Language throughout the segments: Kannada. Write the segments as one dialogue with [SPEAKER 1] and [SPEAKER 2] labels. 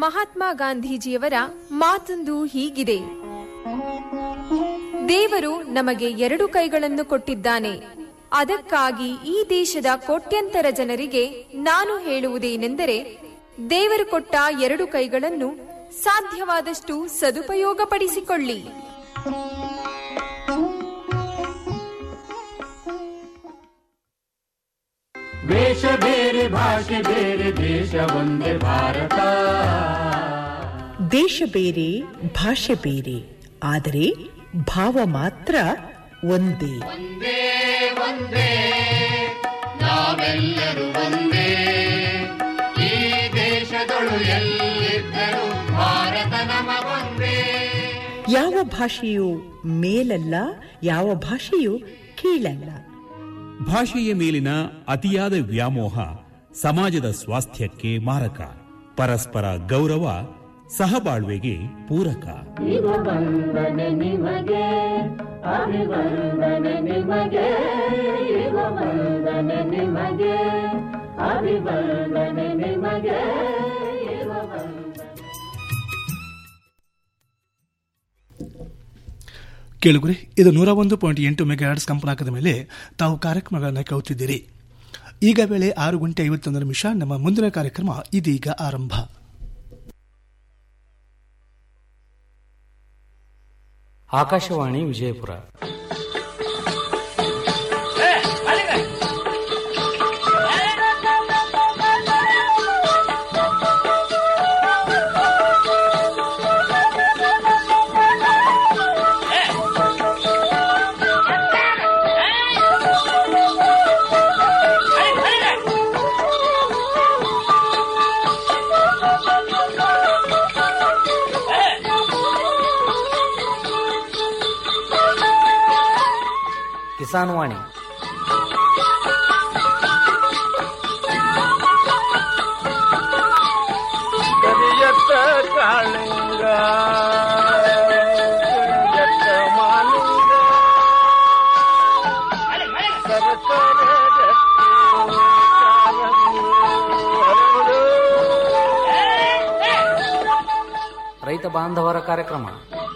[SPEAKER 1] ಮಹಾತ್ಮ ಗಾಂಧೀಜಿಯವರ ಮಾತೊಂದು ಹೀಗಿದೆ ದೇವರು ನಮಗೆ ಎರಡು ಕೈಗಳನ್ನು ಕೊಟ್ಟಿದ್ದಾನೆ ಅದಕ್ಕಾಗಿ ಈ ದೇಶದ ಕೋಟ್ಯಂತರ ಜನರಿಗೆ ನಾನು ಹೇಳುವುದೇನೆಂದರೆ ದೇವರು ಕೊಟ್ಟ ಎರಡು ಕೈಗಳನ್ನು ಸಾಧ್ಯವಾದಷ್ಟು ಸದುಪಯೋಗಪಡಿಸಿಕೊಳ್ಳಿ
[SPEAKER 2] ವೇಷ ಬೇರೆ ಭಾಷೆ ಬೇರೆ ದೇಶ ಒಂದೇ ಭಾರತ
[SPEAKER 3] ದೇಶ ಬೇರೆ ಭಾಷೆ ಬೇರೆ ಆದರೆ ಭಾವ ಮಾತ್ರ ಒಂದೇ
[SPEAKER 2] ಒಂದೇ ಒಂದೇ ನಾವೆಲ್ಲರೂ ಒಂದೇ ಈ ದೇಶದೊಳು ಎಲ್ಲಿದ್ದರೂ ಭಾರತ ನಮ ಒಂದೇ
[SPEAKER 3] ಯಾವ ಭಾಷೆಯು ಮೇಲಲ್ಲ ಯಾವ ಭಾಷೆಯು ಕೀಳಲ್ಲ
[SPEAKER 4] ಭಾಷೆಯ ಮೇಲಿನ ಅತಿಯಾದ ವ್ಯಾಮೋಹ ಸಮಾಜದ ಸ್ವಾಸ್ಥ್ಯಕ್ಕೆ ಮಾರಕ ಪರಸ್ಪರ ಗೌರವ ಸಹಬಾಳ್ವೆಗೆ ಪೂರಕ
[SPEAKER 2] ಇವ ವಂದನೆ ನಿಮಗೆ ಅಭಿವಂದನೆ ನಿಮಗೆ ಇವ ವಂದನೆ ನಿಮಗೆ ಅಭಿವಂದನೆ ನಿಮಗೆ ಇವ ವಂದನೆ
[SPEAKER 5] ಕೇಳುಗರೆ ಇದು ನೂರ ಒಂದು ಪಾಯಿಂಟ್ ಎಂಟು ಮೆಗಾಹರ್ಟ್ಸ್ ಕಂಪನಾಕದ ಮೇಲೆ ತಾವು ಕಾರ್ಯಕ್ರಮಗಳನ್ನು ಕೇಳುತ್ತಿದ್ದೀರಿ ಈಗ ವೇಳೆ ಆರು ಗಂಟೆ ಐವತ್ತೊಂದು ನಿಮಿಷ ನಮ್ಮ ಮುಂದಿನ ಕಾರ್ಯಕ್ರಮ ಇದೀಗ ಆರಂಭ
[SPEAKER 6] ಆಕಾಶವಾಣಿ ವಿಜಯಪುರ ಕಿಸಾನ್ ವಾಣಿ
[SPEAKER 7] ಕರಿಯತ್ತ ಕಾಳಿಂಗ ಕರಿಯತ್ತ ಮಾಲಿಂಗ ಸರಸರ ಗಟ್ಟಿ ಕಾಲಂಗಿ ಹರಡು.
[SPEAKER 6] ರೈತ ಬಾಂಧವರ ಕಾರ್ಯಕ್ರಮ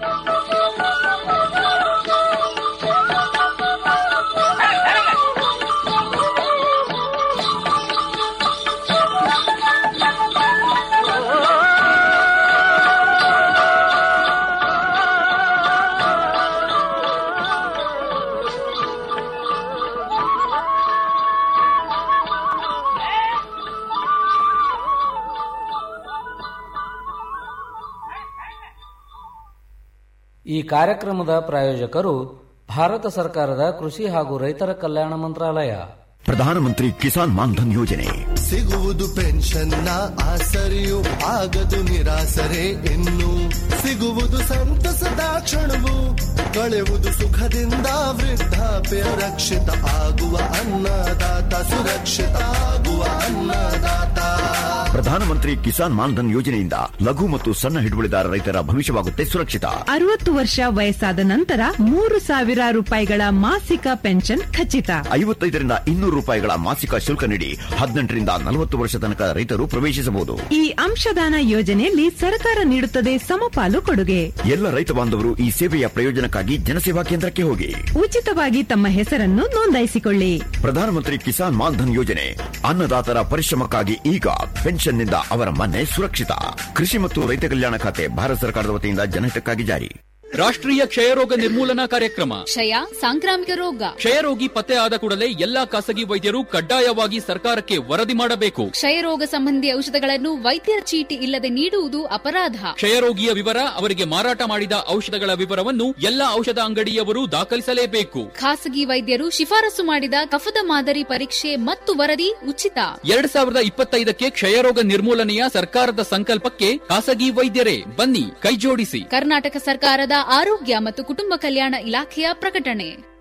[SPEAKER 6] ಈ ಕಾರ್ಯಕ್ರಮದ ಪ್ರಾಯೋಜಕರು ಭಾರತ ಸರ್ಕಾರದ ಕೃಷಿ ಹಾಗೂ ರೈತರ ಕಲ್ಯಾಣ ಮಂತ್ರಾಲಯ
[SPEAKER 8] ಪ್ರಧಾನಮಂತ್ರಿ ಕಿಸಾನ್ ಮಾನ್ಧನ್ ಯೋಜನೆ
[SPEAKER 9] ಸಿಗುವುದು ಪೆನ್ಷನ್ನ ಆಸರೆಯು ಆಗದು ನಿರಾಸರೆ ಇನ್ನು ಸಿಗುವುದು ಸಂತಸದ ಕ್ಷಣವು ಕಳೆಯುವುದು ಸುಖದಿಂದ ವೃದ್ಧಾಪ್ಯ ರಕ್ಷಿತ ಆಗುವ ಅನ್ನದಾತ ಸುರಕ್ಷಿತ ಆಗುವ ಅನ್ನದಾತ
[SPEAKER 8] ಪ್ರಧಾನಮಂತ್ರಿ ಕಿಸಾನ್ ಮಾನ್ಧನ್ ಯೋಜನೆಯಿಂದ ಲಘು ಮತ್ತು ಸಣ್ಣ ಹಿಡುವಳಿದಾರ ರೈತರ ಭವಿಷ್ಯವಾಗುತ್ತೆ ಸುರಕ್ಷಿತ
[SPEAKER 10] ಅರವತ್ತು ವರ್ಷ ವಯಸ್ಸಾದ ನಂತರ ಮೂರು ಸಾವಿರ ರೂಪಾಯಿಗಳ ಮಾಸಿಕ ಪೆನ್ಷನ್ ಖಚಿತ
[SPEAKER 8] ಐವತ್ತೈದರಿಂದ ಇನ್ನೂರು ರೂಪಾಯಿಗಳ ಮಾಸಿಕ ಶುಲ್ಕ ನೀಡಿ ಹದಿನೆಂಟರಿಂದ ನಲವತ್ತು ವರ್ಷ ತನಕ ರೈತರು ಪ್ರವೇಶಿಸಬಹುದು
[SPEAKER 10] ಈ ಅಂಶದಾನ ಯೋಜನೆಯಲ್ಲಿ ಸರ್ಕಾರ ನೀಡುತ್ತದೆ ಸಮಪಾಲು ಕೊಡುಗೆ
[SPEAKER 8] ಎಲ್ಲ ರೈತ ಬಾಂಧವರು ಈ ಸೇವೆಯ ಪ್ರಯೋಜನಕ್ಕಾಗಿ ಜನಸೇವಾ ಕೇಂದ್ರಕ್ಕೆ ಹೋಗಿ
[SPEAKER 10] ಉಚಿತವಾಗಿ ತಮ್ಮ ಹೆಸರನ್ನು ನೋಂದಾಯಿಸಿಕೊಳ್ಳಿ
[SPEAKER 8] ಪ್ರಧಾನಮಂತ್ರಿ ಕಿಸಾನ್ ಮಾನ್ಧನ್ ಯೋಜನೆ ಅನ್ನದಾತರ ಪರಿಶ್ರಮಕ್ಕಾಗಿ ಈಗ ಪೆನ್ಷನ್ನಿಂದ ಅವರ ಮನೆ ಸುರಕ್ಷಿತ ಕೃಷಿ ಮತ್ತು ರೈತ ಕಲ್ಯಾಣ ಖಾತೆ ಭಾರತ ಸರ್ಕಾರದ ವತಿಯಿಂದ ಜನಹಿತಕ್ಕಾಗಿ ಜಾರಿ
[SPEAKER 11] ರಾಷ್ಟ್ರೀಯ ಕ್ಷಯರೋಗ ನಿರ್ಮೂಲನಾ ಕಾರ್ಯಕ್ರಮ
[SPEAKER 12] ಕ್ಷಯ ಸಾಂಕ್ರಾಮಿಕ ರೋಗ
[SPEAKER 11] ಕ್ಷಯರೋಗಿ ಪತ್ತೆ ಆದ ಕೂಡಲೇ ಎಲ್ಲಾ ಖಾಸಗಿ ವೈದ್ಯರು ಕಡ್ಡಾಯವಾಗಿ ಸರ್ಕಾರಕ್ಕೆ ವರದಿ ಮಾಡಬೇಕು
[SPEAKER 12] ಕ್ಷಯರೋಗ ಸಂಬಂಧಿ ಔಷಧಗಳನ್ನು ವೈದ್ಯರ ಚೀಟಿ ಇಲ್ಲದೆ ನೀಡುವುದು ಅಪರಾಧ
[SPEAKER 11] ಕ್ಷಯರೋಗಿಯ ವಿವರ ಅವರಿಗೆ ಮಾರಾಟ ಮಾಡಿದ ಔಷಧಗಳ ವಿವರವನ್ನು ಎಲ್ಲಾ ಔಷಧ ಅಂಗಡಿಯವರು ದಾಖಲಿಸಲೇಬೇಕು
[SPEAKER 12] ಖಾಸಗಿ ವೈದ್ಯರು ಶಿಫಾರಸು ಮಾಡಿದ ಕಫದ ಮಾದರಿ ಪರೀಕ್ಷೆ ಮತ್ತು ವರದಿ ಉಚಿತ
[SPEAKER 11] ಎರಡ್ ಸಾವಿರದ ಇಪ್ಪತ್ತೈದಕ್ಕೆ ಕ್ಷಯರೋಗ ನಿರ್ಮೂಲನೆಯ ಸರ್ಕಾರದ ಸಂಕಲ್ಪಕ್ಕೆ ಖಾಸಗಿ ವೈದ್ಯರೇ ಬನ್ನಿ ಕೈಜೋಡಿಸಿ
[SPEAKER 12] ಕರ್ನಾಟಕ ಸರ್ಕಾರದ ಆರೋಗ್ಯ ಮತ್ತು ಕುಟುಂಬ ಕಲ್ಯಾಣ ಇಲಾಖೆಯ ಪ್ರಕಟಣೆ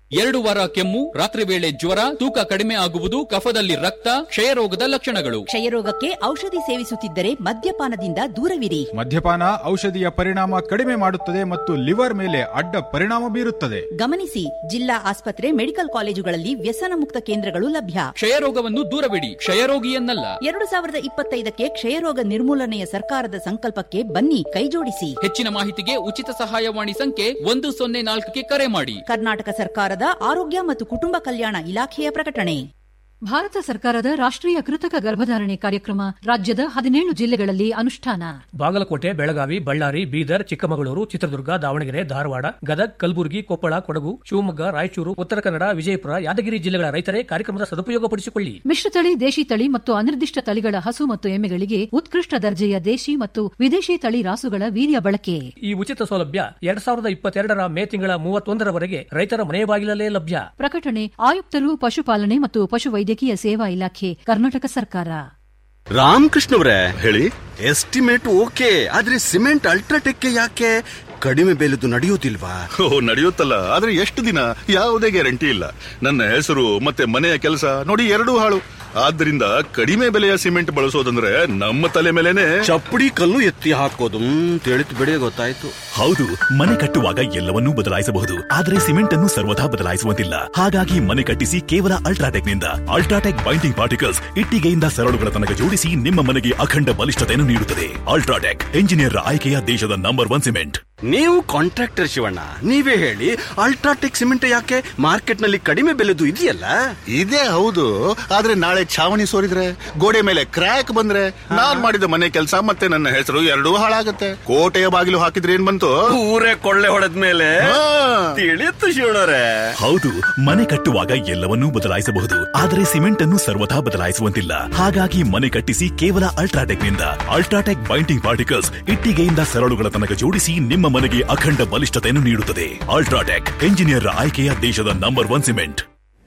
[SPEAKER 11] ಎರಡು ವಾರ ಕೆಮ್ಮು ರಾತ್ರಿ ವೇಳೆ ಜ್ವರ ತೂಕ ಕಡಿಮೆ ಆಗುವುದು ಕಫದಲ್ಲಿ ರಕ್ತ ಕ್ಷಯರೋಗದ ಲಕ್ಷಣಗಳು
[SPEAKER 13] ಕ್ಷಯರೋಗಕ್ಕೆ ಔಷಧಿ ಸೇವಿಸುತ್ತಿದ್ದರೆ ಮದ್ಯಪಾನದಿಂದ ದೂರವಿರಿ
[SPEAKER 14] ಮದ್ಯಪಾನ ಔಷಧಿಯ ಪರಿಣಾಮ ಕಡಿಮೆ ಮಾಡುತ್ತದೆ ಮತ್ತು ಲಿವರ್ ಮೇಲೆ ಅಡ್ಡ ಪರಿಣಾಮ ಬೀರುತ್ತದೆ
[SPEAKER 13] ಗಮನಿಸಿ ಜಿಲ್ಲಾ ಆಸ್ಪತ್ರೆ ಮೆಡಿಕಲ್ ಕಾಲೇಜುಗಳಲ್ಲಿ ವ್ಯಸನ ಮುಕ್ತ ಕೇಂದ್ರಗಳು ಲಭ್ಯ
[SPEAKER 11] ಕ್ಷಯರೋಗವನ್ನು ದೂರವಿಡಿ ಕ್ಷಯರೋಗಿಯನ್ನಲ್ಲ
[SPEAKER 13] ಎರಡು ಸಾವಿರದ ಇಪ್ಪತ್ತೈದಕ್ಕೆ ಕ್ಷಯರೋಗ ನಿರ್ಮೂಲನೆಯ ಸರ್ಕಾರದ ಸಂಕಲ್ಪಕ್ಕೆ ಬನ್ನಿ ಕೈಜೋಡಿಸಿ
[SPEAKER 11] ಹೆಚ್ಚಿನ ಮಾಹಿತಿಗೆ ಉಚಿತ ಸಹಾಯವಾಣಿ ಸಂಖ್ಯೆ ಒಂದು ಸೊನ್ನೆ ನಾಲ್ಕಕ್ಕೆ ಕರೆ ಮಾಡಿ
[SPEAKER 13] ಕರ್ನಾಟಕ ಸರ್ಕಾರದ ಆರೋಗ್ಯ ಮತ್ತು ಕುಟುಂಬ ಕಲ್ಯಾಣ ಇಲಾಖೆಯ ಪ್ರಕಟಣೆ
[SPEAKER 15] ಭಾರತ ಸರ್ಕಾರದ ರಾಷ್ಟ್ರೀಯ ಕೃತಕ ಗರ್ಭಧಾರಣೆ ಕಾರ್ಯಕ್ರಮ ರಾಜ್ಯದ ಹದಿನೇಳು ಜಿಲ್ಲೆಗಳಲ್ಲಿ ಅನುಷ್ಠಾನ
[SPEAKER 16] ಬಾಗಲಕೋಟೆ ಬೆಳಗಾವಿ ಬಳ್ಳಾರಿ ಬೀದರ್ ಚಿಕ್ಕಮಗಳೂರು ಚಿತ್ರದುರ್ಗ ದಾವಣಗೆರೆ ಧಾರವಾಡ ಗದಗ್ ಕಲಬುರಗಿ ಕೊಪ್ಪಳ ಕೊಡಗು ಶಿವಮೊಗ್ಗ ರಾಯಚೂರು ಉತ್ತರ ಕನ್ನಡ ವಿಜಯಪುರ ಯಾದಗಿರಿ ಜಿಲ್ಲೆಗಳ ರೈತರೇ ಕಾರ್ಯಕ್ರಮದ ಸದುಪಯೋಗಪಡಿಸಿಕೊಳ್ಳಿ
[SPEAKER 15] ಮಿಶ್ರತಳಿ ದೇಶಿ ತಳಿ ಮತ್ತು ಅನಿರ್ದಿಷ್ಟ ತಳಿಗಳ ಹಸು ಮತ್ತು ಎಮ್ಮೆಗಳಿಗೆ ಉತ್ಕೃಷ್ಟ ದರ್ಜೆಯ ದೇಶಿ ಮತ್ತು ವಿದೇಶಿ ತಳಿ ರಾಸುಗಳ ವೀರ್ಯ ಬಳಕೆ
[SPEAKER 16] ಈ ಉಚಿತ ಸೌಲಭ್ಯ ಎರಡ್ ಸಾವಿರದ ಇಪ್ಪತ್ತೆರಡರ ಮೇ ತಿಂಗಳ ಮೂವತ್ತೊಂದರವರೆಗೆ ರೈತರ ಮನೆ ಬಾಗಿಲಲ್ಲೇ ಲಭ್ಯ
[SPEAKER 15] ಪ್ರಕಟಣೆ ಆಯುಕ್ತರು ಪಶುಪಾಲನೆ ಮತ್ತು ಪಶುವೈದ್ಯಕೀಯ ಸೇವಾ ಇಲಾಖೆ ಕರ್ನಾಟಕ ಸರ್ಕಾರ
[SPEAKER 17] ರಾಮಕೃಷ್ಣವ್ರೆ ಹೇಳಿ ಎಸ್ಟಿಮೇಟ್ ಓಕೆ ಆದ್ರೆ ಸಿಮೆಂಟ್ ಅಲ್ಟ್ರಾಟೆಕ್ ಯಾಕೆ ಕಡಿಮೆ ಬೆಲೆದು ನಡೆಯುವುದಿಲ್ವಾ
[SPEAKER 18] ಓ ನಡೆಯುತ್ತಲ್ಲ ಆದ್ರೆ ಎಷ್ಟು ದಿನ ಯಾವುದೇ ಗ್ಯಾರಂಟಿ ಇಲ್ಲ ನನ್ನ ಹೆಸರು ಮತ್ತೆ ಮನೆಯ ಕೆಲಸ ನೋಡಿ ಎರಡೂ ಹಾಳು ಆದ್ದರಿಂದ ಕಡಿಮೆ ಬೆಲೆಯ ಸಿಮೆಂಟ್ ಬಳಸೋದಂದ್ರೆ ನಮ್ಮ ತಲೆ ಮೇಲೆನೆ
[SPEAKER 17] ಚಪ್ಪಡಿ ಕಲ್ಲು ಎತ್ತಿ ಹಾಕೋದು ತಿಳಿತು ಬಿಡಿ ಗೊತ್ತಾಯ್ತು
[SPEAKER 19] ಹೌದು ಮನೆ ಕಟ್ಟುವಾಗ ಎಲ್ಲವನ್ನೂ ಬದಲಾಯಿಸಬಹುದು ಆದರೆ ಸಿಮೆಂಟ್ ಅನ್ನು ಸರ್ವದಾ ಬದಲಾಯಿಸುವಂತಿಲ್ಲ ಹಾಗಾಗಿ ಮನೆ ಕಟ್ಟಿಸಿ ಕೇವಲ ಅಲ್ಟ್ರಾಟೆಕ್ ನಿಂದ ಅಲ್ಟ್ರಾಟೆಕ್ ಬೈಂಡಿಂಗ್ ಪಾರ್ಟಿಕಲ್ಸ್ ಇಟ್ಟಿಗೆಯಿಂದ ಸರಳುಗಳ ತನಕ ಜೋಡಿಸಿ ನಿಮ್ಮ ಮನೆಗೆ ಅಖಂಡ ಬಲಿಷ್ಠತೆಯನ್ನು ನೀಡುತ್ತದೆ ಅಲ್ಟ್ರಾಟೆಕ್ ಎಂಜಿನಿಯರ್ ಆಯ್ಕೆಯ ದೇಶದ ನಂಬರ್ ಒನ್ ಸಿಮೆಂಟ್
[SPEAKER 17] ನೀವು ಕಾಂಟ್ರಾಕ್ಟರ್ ಶಿವಣ್ಣ ನೀವೇ ಹೇಳಿ ಅಲ್ಟ್ರಾಟೆಕ್ ಸಿಮೆಂಟ್ ಯಾಕೆ ಮಾರ್ಕೆಟ್ ನಲ್ಲಿ ಕಡಿಮೆ ಬೆಲೆದು ಇದೆಯಲ್ಲ
[SPEAKER 18] ಇದೇ ಹೌದು ಆದ್ರೆ ನಾಳೆ ಛಾವಣಿ ಸೋರಿದ್ರೆ ಗೋಡೆ ಮೇಲೆ ಕ್ರ್ಯಾಕ್ ಬಂದ್ರೆ ನಾನ್ ಮಾಡಿದ ಮನೆ ಕೆಲಸ ಮತ್ತೆ ನನ್ನ ಹೆಸರು ಎರಡೂ ಹಾಳಾಗತ್ತೆ ಕೋಟೆಯ ಬಾಗಿಲು ಹಾಕಿದ್ರೆ ಏನ್ ಬಂತು
[SPEAKER 17] ಊರೇ ಕೊಳ್ಳೆ ಹೊಡೆದ ಮೇಲೆ ತಿಳಿಯುತ್ತು ಶಿವಣ್ಣರೇ
[SPEAKER 19] ಹೌದು ಮನೆ ಕಟ್ಟುವಾಗ ಎಲ್ಲವನ್ನೂ ಬದಲಾಯಿಸಬಹುದು ಆದರೆ ಸಿಮೆಂಟ್ ಅನ್ನು ಸರ್ವದಾ ಬದಲಾಯಿಸುವಂತಿಲ್ಲ ಹಾಗಾಗಿ ಮನೆ ಕಟ್ಟಿಸಿ ಕೇವಲ ಅಲ್ಟ್ರಾಟೆಕ್ ನಿಂದ ಅಲ್ಟ್ರಾಟೆಕ್ ಬೈಂಡಿಂಗ್ ಪಾರ್ಟಿಕಲ್ಸ್ ಇಟ್ಟಿಗೆಯಿಂದ ಸರಳುಗಳ ತನಕ ಜೋಡಿಸಿ ನಿಮ್ಮ ಮನೆಗೆ ಅಖಂಡ ಬಲಿಷ್ಠತೆಯನ್ನು ನೀಡುತ್ತದೆ ಅಲ್ಟ್ರಾಟೆಕ್ ಎಂಜಿನಿಯರ್ ಆಯ್ಕೆಯ ದೇಶದ ನಂಬರ್ ಒನ್ ಸಿಮೆಂಟ್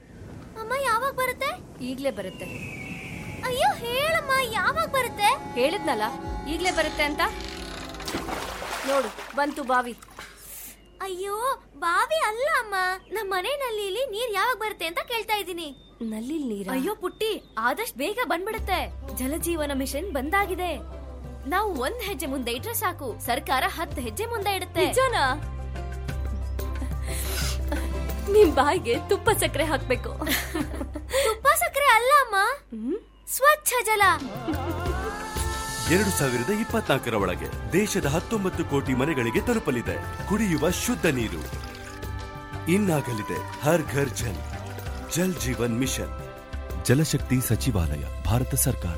[SPEAKER 20] ಅಮ್ಮ ಯಾವಾಗ ಬರುತ್ತೆ ಈಗ್ಲೇ ಬರುತ್ತೆ ಅಯ್ಯೋ ಹೇಳಮ್ಮ ಯಾವಾಗ ಬರುತ್ತೆ ಹೇಳಿದ್ನಲ್ಲ ಈಗ್ಲೇ ಬರುತ್ತೆ ಅಂತ ನೋಡು ಬಂತು ಬಾವಿ ಅಯ್ಯೋ ಬಾವಿ ಅಲ್ಲ ಅಮ್ಮ ನಮ್ಮ ಮನೆ ನಲ್ಲಿಲಿ ನೀರ್ ಯಾವಾಗ ಬರುತ್ತೆ ಅಂತ ಕೇಳ್ತಾ ಇದ್ದೀನಿ ನಲ್ಲಿ ನೀರ ಅಯ್ಯೋ ಪುಟ್ಟಿ ಆದಷ್ಟು ಬೇಗ ಬಂದ್ಬಿಡುತ್ತೆ ಜಲಜೀವನ ಮಿಷನ್ ಬಂದಾಗಿದೆ ನಾವು ಒಂದ್ ಹೆಜ್ಜೆ ಮುಂದೆ ಇಟ್ರೆ ಸಾಕು ಸರ್ಕಾರ ಹತ್ತು ಹೆಜ್ಜೆ ಮುಂದೆ ಇಡುತ್ತೆ ನಿಜನಾ ನಿಮ್ ಬಾಯಿಗೆ ತುಪ್ಪ ಸಕ್ಕರೆ ಹಾಕ್ಬೇಕು ತುಪ್ಪ ಸಕ್ಕರೆ ಅಲ್ಲ ಅಮ್ಮ ಸ್ವಚ್ಛ ಜಲ
[SPEAKER 21] ಎರಡು ಸಾವಿರದ ಇಪ್ಪತ್ನಾಲ್ಕರ ಒಳಗೆ ದೇಶದ ಹತ್ತೊಂಬತ್ತು ಕೋಟಿ ಮನೆಗಳಿಗೆ ತಲುಪಲಿದೆ ಕುಡಿಯುವ ಶುದ್ಧ ನೀರು ಇನ್ನಾಗಲಿದೆ ಹರ್ ಘರ್ ಜಲ್ ಜಲ್ ಜೀವನ್ ಮಿಷನ್ ಜಲಶಕ್ತಿ ಸಚಿವಾಲಯ ಭಾರತ ಸರ್ಕಾರ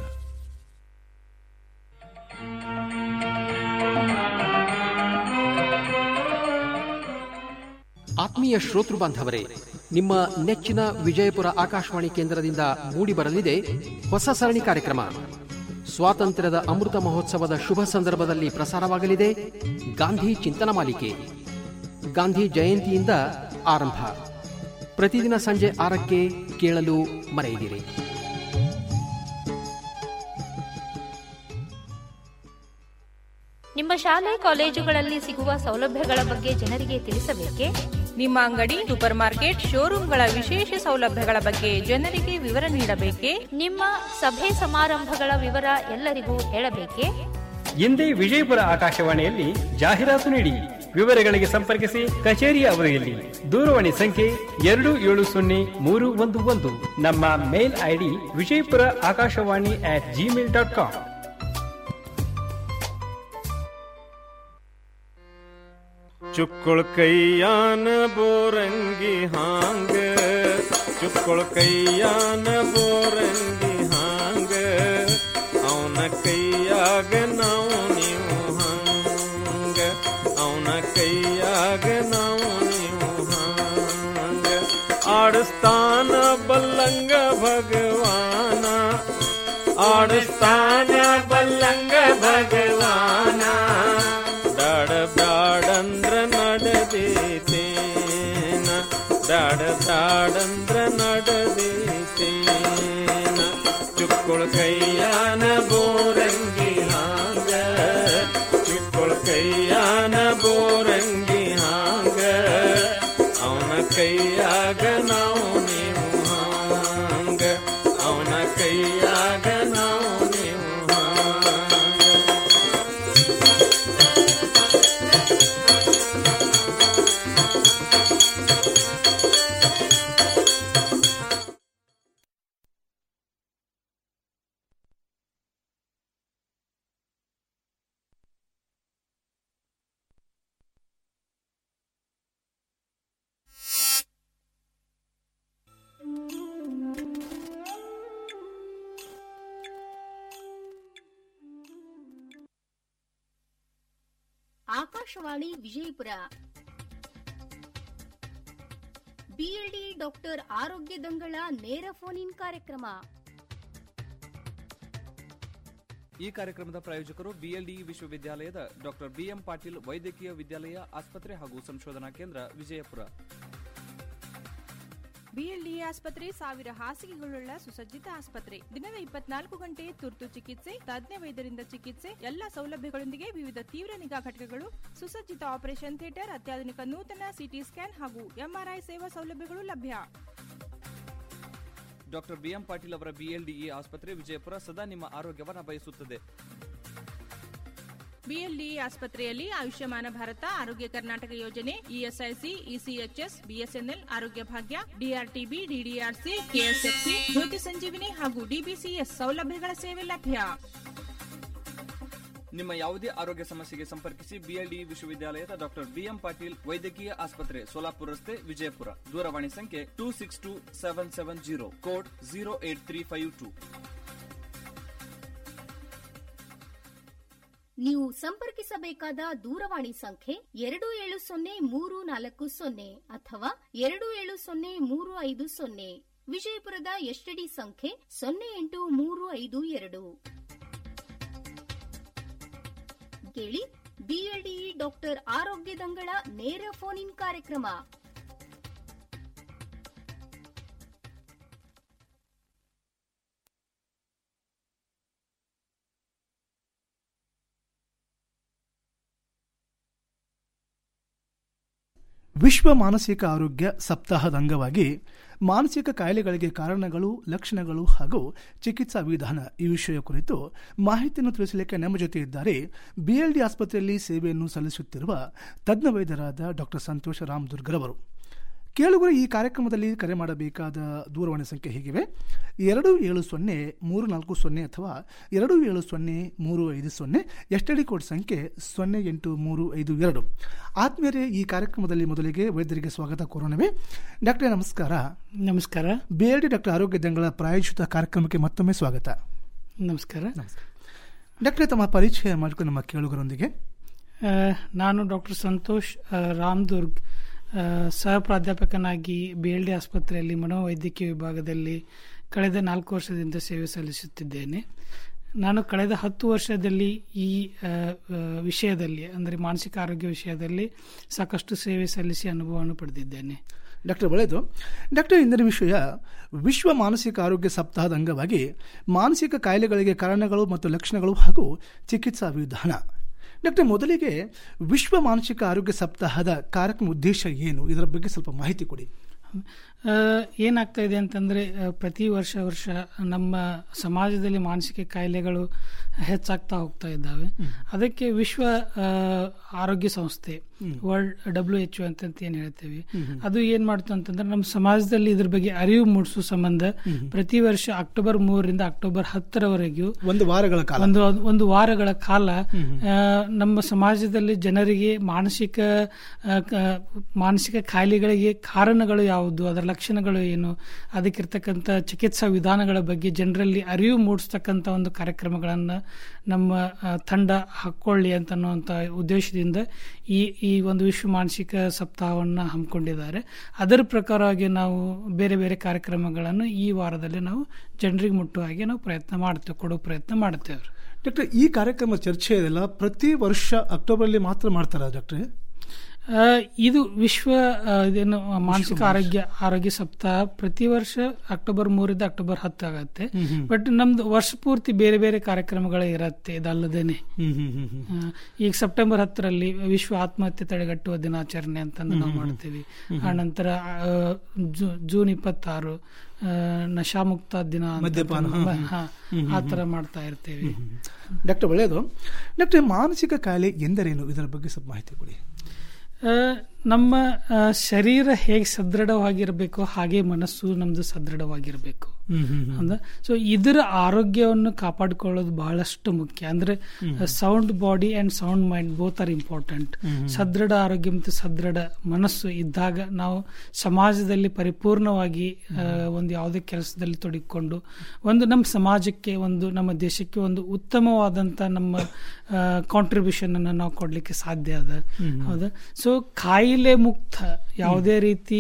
[SPEAKER 22] ಆತ್ಮೀಯ ಶ್ರೋತೃ ಬಾಂಧವರೇ ನಿಮ್ಮ ನೆಚ್ಚಿನ ವಿಜಯಪುರ ಆಕಾಶವಾಣಿ ಕೇಂದ್ರದಿಂದ ಮೂಡಿಬರಲಿದೆ ಹೊಸ ಸರಣಿ ಕಾರ್ಯಕ್ರಮ ಸ್ವಾತಂತ್ರ್ಯದ ಅಮೃತ ಮಹೋತ್ಸವದ ಶುಭ ಸಂದರ್ಭದಲ್ಲಿ ಪ್ರಸಾರವಾಗಲಿದೆ ಗಾಂಧಿ ಚಿಂತನ ಮಾಲಿಕೆ ಗಾಂಧಿ ಜಯಂತಿಯಿಂದ ಆರಂಭ ಪ್ರತಿದಿನ ಸಂಜೆ ಆರಕ್ಕೆ ಕೇಳಲು ಮರೆಯದಿರಿ
[SPEAKER 23] ನಿಮ್ಮ ಶಾಲೆ ಕಾಲೇಜುಗಳಲ್ಲಿ ಸಿಗುವ ಸೌಲಭ್ಯಗಳ ಬಗ್ಗೆ ಜನರಿಗೆ ತಿಳಿಸಬೇಕೇ
[SPEAKER 24] ನಿಮ್ಮ ಅಂಗಡಿ ಸೂಪರ್ ಮಾರ್ಕೆಟ್ ಶೋರೂಮ್ಗಳ ವಿಶೇಷ ಸೌಲಭ್ಯಗಳ ಬಗ್ಗೆ ಜನರಿಗೆ ವಿವರ ನೀಡಬೇಕೇ
[SPEAKER 23] ನಿಮ್ಮ ಸಭೆ ಸಮಾರಂಭಗಳ ವಿವರ ಎಲ್ಲರಿಗೂ ಹೇಳಬೇಕೇ
[SPEAKER 25] ಎಂದೇ ವಿಜಯಪುರ ಆಕಾಶವಾಣಿಯಲ್ಲಿ ಜಾಹೀರಾತು ನೀಡಿ ವಿವರಗಳಿಗೆ ಸಂಪರ್ಕಿಸಿ ಕಚೇರಿಯ ಅವಧಿಯಲ್ಲಿ ದೂರವಾಣಿ ಸಂಖ್ಯೆ ಎರಡು ಏಳು ಸೊನ್ನೆ ಮೂರು ಒಂದು ಒಂದು ನಮ್ಮ mail ID Vijayapura Akashvani at Gmail dot com
[SPEAKER 26] ಚುಕ್ಕುಳ ಕೈಯಾನ ಬೋರಂಗಿ ಹಾಂಗ ಚುಕ್ಕುಳ ಕೈಯಾನ ಬೋರಂಗಿ ಹಾಂಗ ಅವನ ಕೈಯಾಗ ನಾವು ನೀವು ಹಂಗ ಅವನ ಕೈಯಾಗ ನಾವು ನೀವು ಹಂಗ ಆಡಿಸ್ತಾನ ಬಲ್ಲಂಗ ಭಗವಾನ ಆಡಿಸ್ತಾನ ಬಲ್ಲಂಗ ಭಗವಾನ ಡಾಡ ಬ್ಯಾಡಂದ್ರ ನಡದೇತೇನ ಡಾಡ ಬ್ಯಾಡಂದ್ರ ನಡದೇತೇನ ಚುಕ್ಕುಳ ಕೈಯಾನ ಬೋರಂಗಿ ಹಾಂಗ ಚುಕ್ಕುಳ ಕೈಯಾನ ಬೋರಂಗಿ ಹಾಂಗ ಅವನ ಕೈಯಾಗ
[SPEAKER 1] ಆಕಾಶವಾಣಿ ವಿಜಯಪುರ ಬಿಎಲ್ಡಿ ಡಾಕ್ಟರ್ ಆರೋಗ್ಯ ದಂಗಳ ನೇರ ಫೋನ್ ಇನ್ ಕಾರ್ಯಕ್ರಮ
[SPEAKER 2] ಈ ಕಾರ್ಯಕ್ರಮದ ಪ್ರಾಯೋಜಕರು ಬಿಎಲ್ಡಿ ವಿಶ್ವವಿದ್ಯಾಲಯದ ಡಾಕ್ಟರ್ ಬಿಎಂ ಪಾಟೀಲ್ ವೈದ್ಯಕೀಯ ವಿದ್ಯಾಲಯ ಆಸ್ಪತ್ರೆ ಹಾಗೂ ಸಂಶೋಧನಾ ಕೇಂದ್ರ ವಿಜಯಪುರ
[SPEAKER 24] ಬಿಎಲ್ಡಿಎ ಆಸ್ಪತ್ರೆ ಸಾವಿರ ಹಾಸಿಗೆಗಳುಳ್ಳ ಸುಸಜ್ಜಿತ ಆಸ್ಪತ್ರೆ ದಿನದ ಇಪ್ಪತ್ನಾಲ್ಕು ಗಂಟೆ ತುರ್ತು ಚಿಕಿತ್ಸೆ ತಜ್ಞ ವೈದ್ಯರಿಂದ ಚಿಕಿತ್ಸೆ ಎಲ್ಲಾ ಸೌಲಭ್ಯಗಳೊಂದಿಗೆ ವಿವಿಧ ತೀವ್ರ ನಿಗಾ ಘಟಕಗಳು ಸುಸಜ್ಜಿತ ಆಪರೇಷನ್ ಥಿಯೇಟರ್ ಅತ್ಯಾಧುನಿಕ ನೂತನ ಸಿಟಿ ಸ್ಕ್ಯಾನ್ ಹಾಗೂ ಎಂಆರ್ಐ ಸೇವಾ ಸೌಲಭ್ಯಗಳು ಲಭ್ಯ
[SPEAKER 2] ಡಾಕ್ಟರ್ ಬಿಎಂ ಪಾಟೀಲ್ ಅವರ ಬಿಎಲ್ಡಿಇ ಆಸ್ಪತ್ರೆ ವಿಜಯಪುರ ಸದಾ ನಿಮ್ಮ ಆರೋಗ್ಯವನ್ನ ಬಯಸುತ್ತದೆ
[SPEAKER 24] ಬಿಎಲ್ಡಿಎ ಆಸ್ಪತ್ರೆಯಲ್ಲಿ ಆಯುಷ್ಯಮಾನ ಭಾರತ ಆರೋಗ್ಯ ಕರ್ನಾಟಕ ಯೋಜನೆ ಇಎಸ್ಐಸಿ ಇಸಿಎಚ್ಎಸ್ ಬಿಎಸ್ಎನ್ಎಲ್ ಆರೋಗ್ಯ ಭಾಗ್ಯ ಡಿಆರ್ಟಿಬಿ ಡಿಡಿಆರ್ಸಿ ಕೆಎಸ್ಎಫ್ಸಿ ಜ್ಯೋತಿ ಸಂಜೀವಿನಿ ಹಾಗೂ ಡಿಬಿಸಿಎಸ್ ಸೌಲಭ್ಯಗಳ ಸೇವೆ ಲಭ್ಯ
[SPEAKER 2] ನಿಮ್ಮ ಯಾವುದೇ ಆರೋಗ್ಯ ಸಮಸ್ಯೆಗೆ ಸಂಪರ್ಕಿಸಿ ಬಿಎಲ್ಡಿ ವಿಶ್ವವಿದ್ಯಾಲಯದ ಡಾಕ್ಟರ್ ಬಿಎಂ ಪಾಟೀಲ್ ವೈದ್ಯಕೀಯ ಆಸ್ಪತ್ರೆ ಸೋಲಾಪುರ ರಸ್ತೆ ವಿಜಯಪುರ ದೂರವಾಣಿ ಸಂಖ್ಯೆ two six two seven seven zero code zero eight three five two
[SPEAKER 1] ನೀವು ಸಂಪರ್ಕಿಸಬೇಕಾದ ದೂರವಾಣಿ ಸಂಖ್ಯೆ ಎರಡು ಏಳು ಸೊನ್ನೆ ಮೂರು ನಾಲ್ಕು ಸೊನ್ನೆ ಅಥವಾ ಎರಡು ಏಳು ಸೊನ್ನೆ ಮೂರು ಐದು ಸೊನ್ನೆ ವಿಜಯಪುರದ ಎಸ್ಟಿಡಿ ಸಂಖ್ಯೆ ಸೊನ್ನೆ ಎಂಟು ಮೂರು ಐದು ಎರಡು ಕೇಳಿ ಬಿಎಲ್ಡಿಇ ಡಾಕ್ಟರ್ ಆರೋಗ್ಯ ದಂಗಳ ನೇರ ಫೋನ್ ಇನ್ ಕಾರ್ಯಕ್ರಮ
[SPEAKER 3] ವಿಶ್ವ ಮಾನಸಿಕ ಆರೋಗ್ಯ ಸಪ್ತಾಹದ ಅಂಗವಾಗಿ ಮಾನಸಿಕ ಕಾಯಿಲೆಗಳಿಗೆ ಕಾರಣಗಳು ಲಕ್ಷಣಗಳು ಹಾಗೂ ಚಿಕಿತ್ಸಾ ವಿಧಾನ ಈ ವಿಷಯ ಕುರಿತು ಮಾಹಿತಿಯನ್ನು ತಿಳಿಸಲಿಕ್ಕೆ ನಮ್ಮ ಜೊತೆ ಇದ್ದಾರೆ ಬಿಎಲ್ಡಿ ಆಸ್ಪತ್ರೆಯಲ್ಲಿ ಸೇವೆಯನ್ನು ಸಲ್ಲಿಸುತ್ತಿರುವ ತಜ್ಞ ವೈದ್ಯರಾದ ಡಾಕ್ಟರ್ ಸಂತೋಷ ರಾಮ್ ದುರ್ಗರವರು ಕೇಳುಗರು ಈ ಕಾರ್ಯಕ್ರಮದಲ್ಲಿ ಕರೆ ಮಾಡಬೇಕಾದ ದೂರವಾಣಿ ಸಂಖ್ಯೆ ಹೀಗಿವೆ ಎರಡು ಏಳು ಸೊನ್ನೆ ಮೂರು ನಾಲ್ಕು ಸೊನ್ನೆ ಅಥವಾ ಎರಡು ಏಳು ಸೊನ್ನೆ ಮೂರು ಐದು ಸೊನ್ನೆ ಎಸ್ಟಡಿ ಕೋಡ್ ಸಂಖ್ಯೆ ಸೊನ್ನೆ ಎಂಟು ಮೂರು ಐದು ಎರಡು ಆತ್ಮೀಯರೇ ಈ ಕಾರ್ಯಕ್ರಮದಲ್ಲಿ ಮೊದಲಿಗೆ ವೈದ್ಯರಿಗೆ ಸ್ವಾಗತ ಕೋರೋಣವೇ ಡಾಕ್ಟರ್ ನಮಸ್ಕಾರ
[SPEAKER 4] ನಮಸ್ಕಾರ
[SPEAKER 3] ಬಿ ಎಲ್ ಡಿ ಡಾಕ್ಟರ್ ಆರೋಗ್ಯ ದಂಗಳ ಪ್ರಾಯೋಜಿತ ಕಾರ್ಯಕ್ರಮಕ್ಕೆ ಮತ್ತೊಮ್ಮೆ ಸ್ವಾಗತ
[SPEAKER 4] ನಮಸ್ಕಾರ
[SPEAKER 3] ಡಾಕ್ಟರ್ ತಮ್ಮ ಪರಿಚಯ ಮಾಡಿಕೊಂಡು ನಮ್ಮ ಕೇಳುಗರೊಂದಿಗೆ
[SPEAKER 4] ಆ, ನಾನು ಡಾಕ್ಟರ್ ಸಂತೋಷ್ ಆ, ರಾಮದುರ್ಗ್ ಆ, ಸಹ ಪ್ರಾಧ್ಯಾಪಕನಾಗಿ ಬಿ ಎಲ್ ಡಿ ಆಸ್ಪತ್ರೆಯಲ್ಲಿ ಮನೋವೈದ್ಯಕೀಯ ವಿಭಾಗದಲ್ಲಿ ಕಳೆದ ನಾಲ್ಕು ವರ್ಷದಿಂದ ಸೇವೆ ಸಲ್ಲಿಸುತ್ತಿದ್ದೇನೆ ನಾನು ಕಳೆದ ಹತ್ತು ವರ್ಷದಲ್ಲಿ ಈ ಆ, ಆ, ವಿಷಯದಲ್ಲಿ ಅಂದರೆ ಮಾನಸಿಕ ಆರೋಗ್ಯ ವಿಷಯದಲ್ಲಿ ಸಾಕಷ್ಟು ಸೇವೆ ಸಲ್ಲಿಸಿ ಅನುಭವವನ್ನು ಪಡೆದಿದ್ದೇನೆ
[SPEAKER 3] ಡಾಕ್ಟರ್ ಒಳ್ಳೆಯದು ಡಾಕ್ಟರ್ ಇಂದಿನ ವಿಷಯ ವಿಶ್ವ ಮಾನಸಿಕ ಆರೋಗ್ಯ ಸಪ್ತಾಹದ ಅಂಗವಾಗಿ ಮಾನಸಿಕ ಕಾಯಿಲೆಗಳಿಗೆ ಕಾರಣಗಳು ಮತ್ತು ಲಕ್ಷಣಗಳು ಹಾಗೂ ಚಿಕಿತ್ಸಾ ವಿಧಾನ ಡಾಕ್ಟರ್ ಮೊದಲಿಗೆ ವಿಶ್ವ ಮಾನಸಿಕ ಆರೋಗ್ಯ ಸಪ್ತಾಹದ ಕಾರ್ಯಕ್ರಮ ಉದ್ದೇಶ ಏನು ಇದರ ಬಗ್ಗೆ ಸ್ವಲ್ಪ ಮಾಹಿತಿ ಕೊಡಿ
[SPEAKER 4] ಆ, ಏನಾಗ್ತಾ ಇದೆ ಅಂತಂದ್ರೆ ಆ, ಪ್ರತಿ ವರ್ಷ ವರ್ಷ ನಮ್ಮ ಸಮಾಜದಲ್ಲಿ ಮಾನಸಿಕ ಕಾಯಿಲೆಗಳು ಹೆಚ್ಚಾಗ್ತಾ ಹೋಗ್ತಾ ಇದ್ದಾವೆ ಅದಕ್ಕೆ ವಿಶ್ವ ಆ, ಆರೋಗ್ಯ ಸಂಸ್ಥೆ ವರ್ಲ್ಡ್ ಡಬ್ಲ್ಯೂ ಎಚ್ ಅಂತ ಏನ್ ಹೇಳ್ತೇವೆ ಅದು ಏನ್ ಮಾಡ್ತು ಅಂತಂದ್ರೆ ನಮ್ಮ ಸಮಾಜದಲ್ಲಿ ಇದ್ರ ಬಗ್ಗೆ ಅರಿವು ಮೂಡಿಸುವ ಸಂಬಂಧ ಪ್ರತಿ ವರ್ಷ ಅಕ್ಟೋಬರ್ ಮೂರರಿಂದ ಅಕ್ಟೋಬರ್ ಹತ್ತರವರೆಗೂ
[SPEAKER 3] ಒಂದು ವಾರಗಳ ಕಾಲ
[SPEAKER 4] ಒಂದು ಒಂದು ವಾರಗಳ ಕಾಲ ಆ, ನಮ್ಮ ಸಮಾಜದಲ್ಲಿ ಜನರಿಗೆ ಮಾನಸಿಕ ಆ, ಕ- ಮಾನಸಿಕ ಕಾಯಿಲೆಗಳಿಗೆ ಕಾರಣಗಳು ಯಾವುದು ಅದರ ಲಕ್ಷಣಗಳು ಏನು ಅದಕ್ಕಿರ್ತಕ್ಕಂಥ ಚಿಕಿತ್ಸಾ ವಿಧಾನಗಳ ಬಗ್ಗೆ ಜನರಲ್ಲಿ ಅರಿವು ಮೂಡಿಸ್ತಕ್ಕಂಥ ಒಂದು ಕಾರ್ಯಕ್ರಮಗಳನ್ನು ನಮ್ಮ ಆ, ತಂಡ ಹಾಕೊಳ್ಳಿ ಅಂತ ಅನ್ನುವಂಥ ಉದ್ದೇಶದಿಂದ ಈ ಈ ಒಂದು ವಿಶ್ವ ಮಾನಸಿಕ ಸಪ್ತಾಹವನ್ನು ಹಮ್ಮಿಕೊಂಡಿದ್ದಾರೆ ಅದರ ಪ್ರಕಾರವಾಗಿ ನಾವು ಬೇರೆ ಬೇರೆ ಕಾರ್ಯಕ್ರಮಗಳನ್ನು ಈ ವಾರದಲ್ಲಿ ನಾವು ಜನರಿಗೆ ಮುಟ್ಟುವ ಹಾಗೆ ನಾವು ಪ್ರಯತ್ನ ಮಾಡ್ತೇವೆ ಕೊಡೋ ಪ್ರಯತ್ನ ಮಾಡ್ತೇವೆ
[SPEAKER 3] ಡಾಕ್ಟರ್ ಈ ಕಾರ್ಯಕ್ರಮ ಚರ್ಚೆ ಇದೆಲ್ಲ ಪ್ರತಿ ವರ್ಷ ಅಕ್ಟೋಬರ್ಲಿ ಮಾತ್ರ ಮಾಡ್ತಾರ ಡಾಕ್ಟ್ರೆ
[SPEAKER 4] ಆ, ಇದು ವಿಶ್ವ ಆ, ಇದೇನು ಮಾನಸಿಕ ಆರೋಗ್ಯ ಆರೋಗ್ಯ ಸಪ್ತಾಹ ಪ್ರತಿ ವರ್ಷ ಅಕ್ಟೋಬರ್ ಮೂರಿಂದ ಅಕ್ಟೋಬರ್ ಹತ್ತು ಆಗತ್ತೆ ಬಟ್ ನಮ್ದು ವರ್ಷ ಪೂರ್ತಿ ಬೇರೆ ಬೇರೆ ಕಾರ್ಯಕ್ರಮಗಳು ಇರತ್ತೆ ಇದಲ್ಲದೇನೆ ಆ, ಈಗ ಸೆಪ್ಟೆಂಬರ್ ಹತ್ತರಲ್ಲಿ ವಿಶ್ವ ಆತ್ಮಹತ್ಯೆ ತಡೆಗಟ್ಟುವ ದಿನಾಚರಣೆ ಅಂತಂದು ನಾವು ಮಾಡ್ತೇವೆ ಆ ನಂತರ ಆ, ಜೂ- ಜೂನ್ ಇಪ್ಪತ್ತಾರು ಆ, ನಶಾಮುಕ್ತ ದಿನ ಅಂತ
[SPEAKER 3] ಮದ್ಯಪಾನ, ಹಾ, ಹಾ.
[SPEAKER 4] ಹಾ,
[SPEAKER 3] ಹ್ಮ್,
[SPEAKER 4] ಆ
[SPEAKER 3] ಹ್ಮ್,
[SPEAKER 4] ತರ
[SPEAKER 3] ಹ್ಮ್.
[SPEAKER 4] ಮಾಡ್ತಾ ಇರ್ತೇವೆ
[SPEAKER 3] ಡಾಕ್ಟರ್ ಒಳ್ಳೆಯದು ಡಾಕ್ಟರ್ ಮಾನಸಿಕ ಕಾಯಿಲೆ ಎಂದರೇನು ಇದರ ಬಗ್ಗೆ ಸ್ವಲ್ಪ ಮಾಹಿತಿ ಕೊಡಿ
[SPEAKER 4] ಆ, ನಮ್ಮ ಆ, ಶರೀರ ಹೇಗೆ ಸದೃಢವಾಗಿರಬೇಕು ಹಾಗೆ ಮನಸ್ಸು ನಮ್ದು ಸದೃಢವಾಗಿರಬೇಕು
[SPEAKER 3] ಹ್ಮ್, ಹ್ಮ್, ಹ್ಮ್.
[SPEAKER 4] ಅಂದ್ರೆ ಸೊ ಇದರ ಆರೋಗ್ಯವನ್ನು ಕಾಪಾಡಿಕೊಳ್ಳೋದು ಬಹಳಷ್ಟು ಮುಖ್ಯ ಅಂದ್ರೆ sound body and sound mind both are important
[SPEAKER 3] hmm.
[SPEAKER 4] ಸದೃಢ ಆರೋಗ್ಯ ಮತ್ತು ಸದೃಢ ಮನಸ್ಸು ಇದ್ದಾಗ ನಾವು ಸಮಾಜದಲ್ಲಿ ಪರಿಪೂರ್ಣವಾಗಿ ಆ, ಒಂದು ಯಾವುದೇ ಕೆಲಸದಲ್ಲಿ ತೊಡಗಿಕೊಂಡು ಒಂದು ನಮ್ಮ ಸಮಾಜಕ್ಕೆ ಒಂದು ನಮ್ಮ ದೇಶಕ್ಕೆ ಒಂದು ಉತ್ತಮವಾದಂತ ನಮ್ಮ ಕಾಂಟ್ರಿಬ್ಯೂಷನ್ ಅನ್ನು ನಾವು ಕೊಡ್ಲಿಕ್ಕೆ ಸಾಧ್ಯ ಅದ
[SPEAKER 3] ಹ್ಮ್.
[SPEAKER 4] ಹೌದಾ ಸೊ ಕಾಯಿಲೆ ಮುಕ್ತ ಯಾವುದೇ ರೀತಿ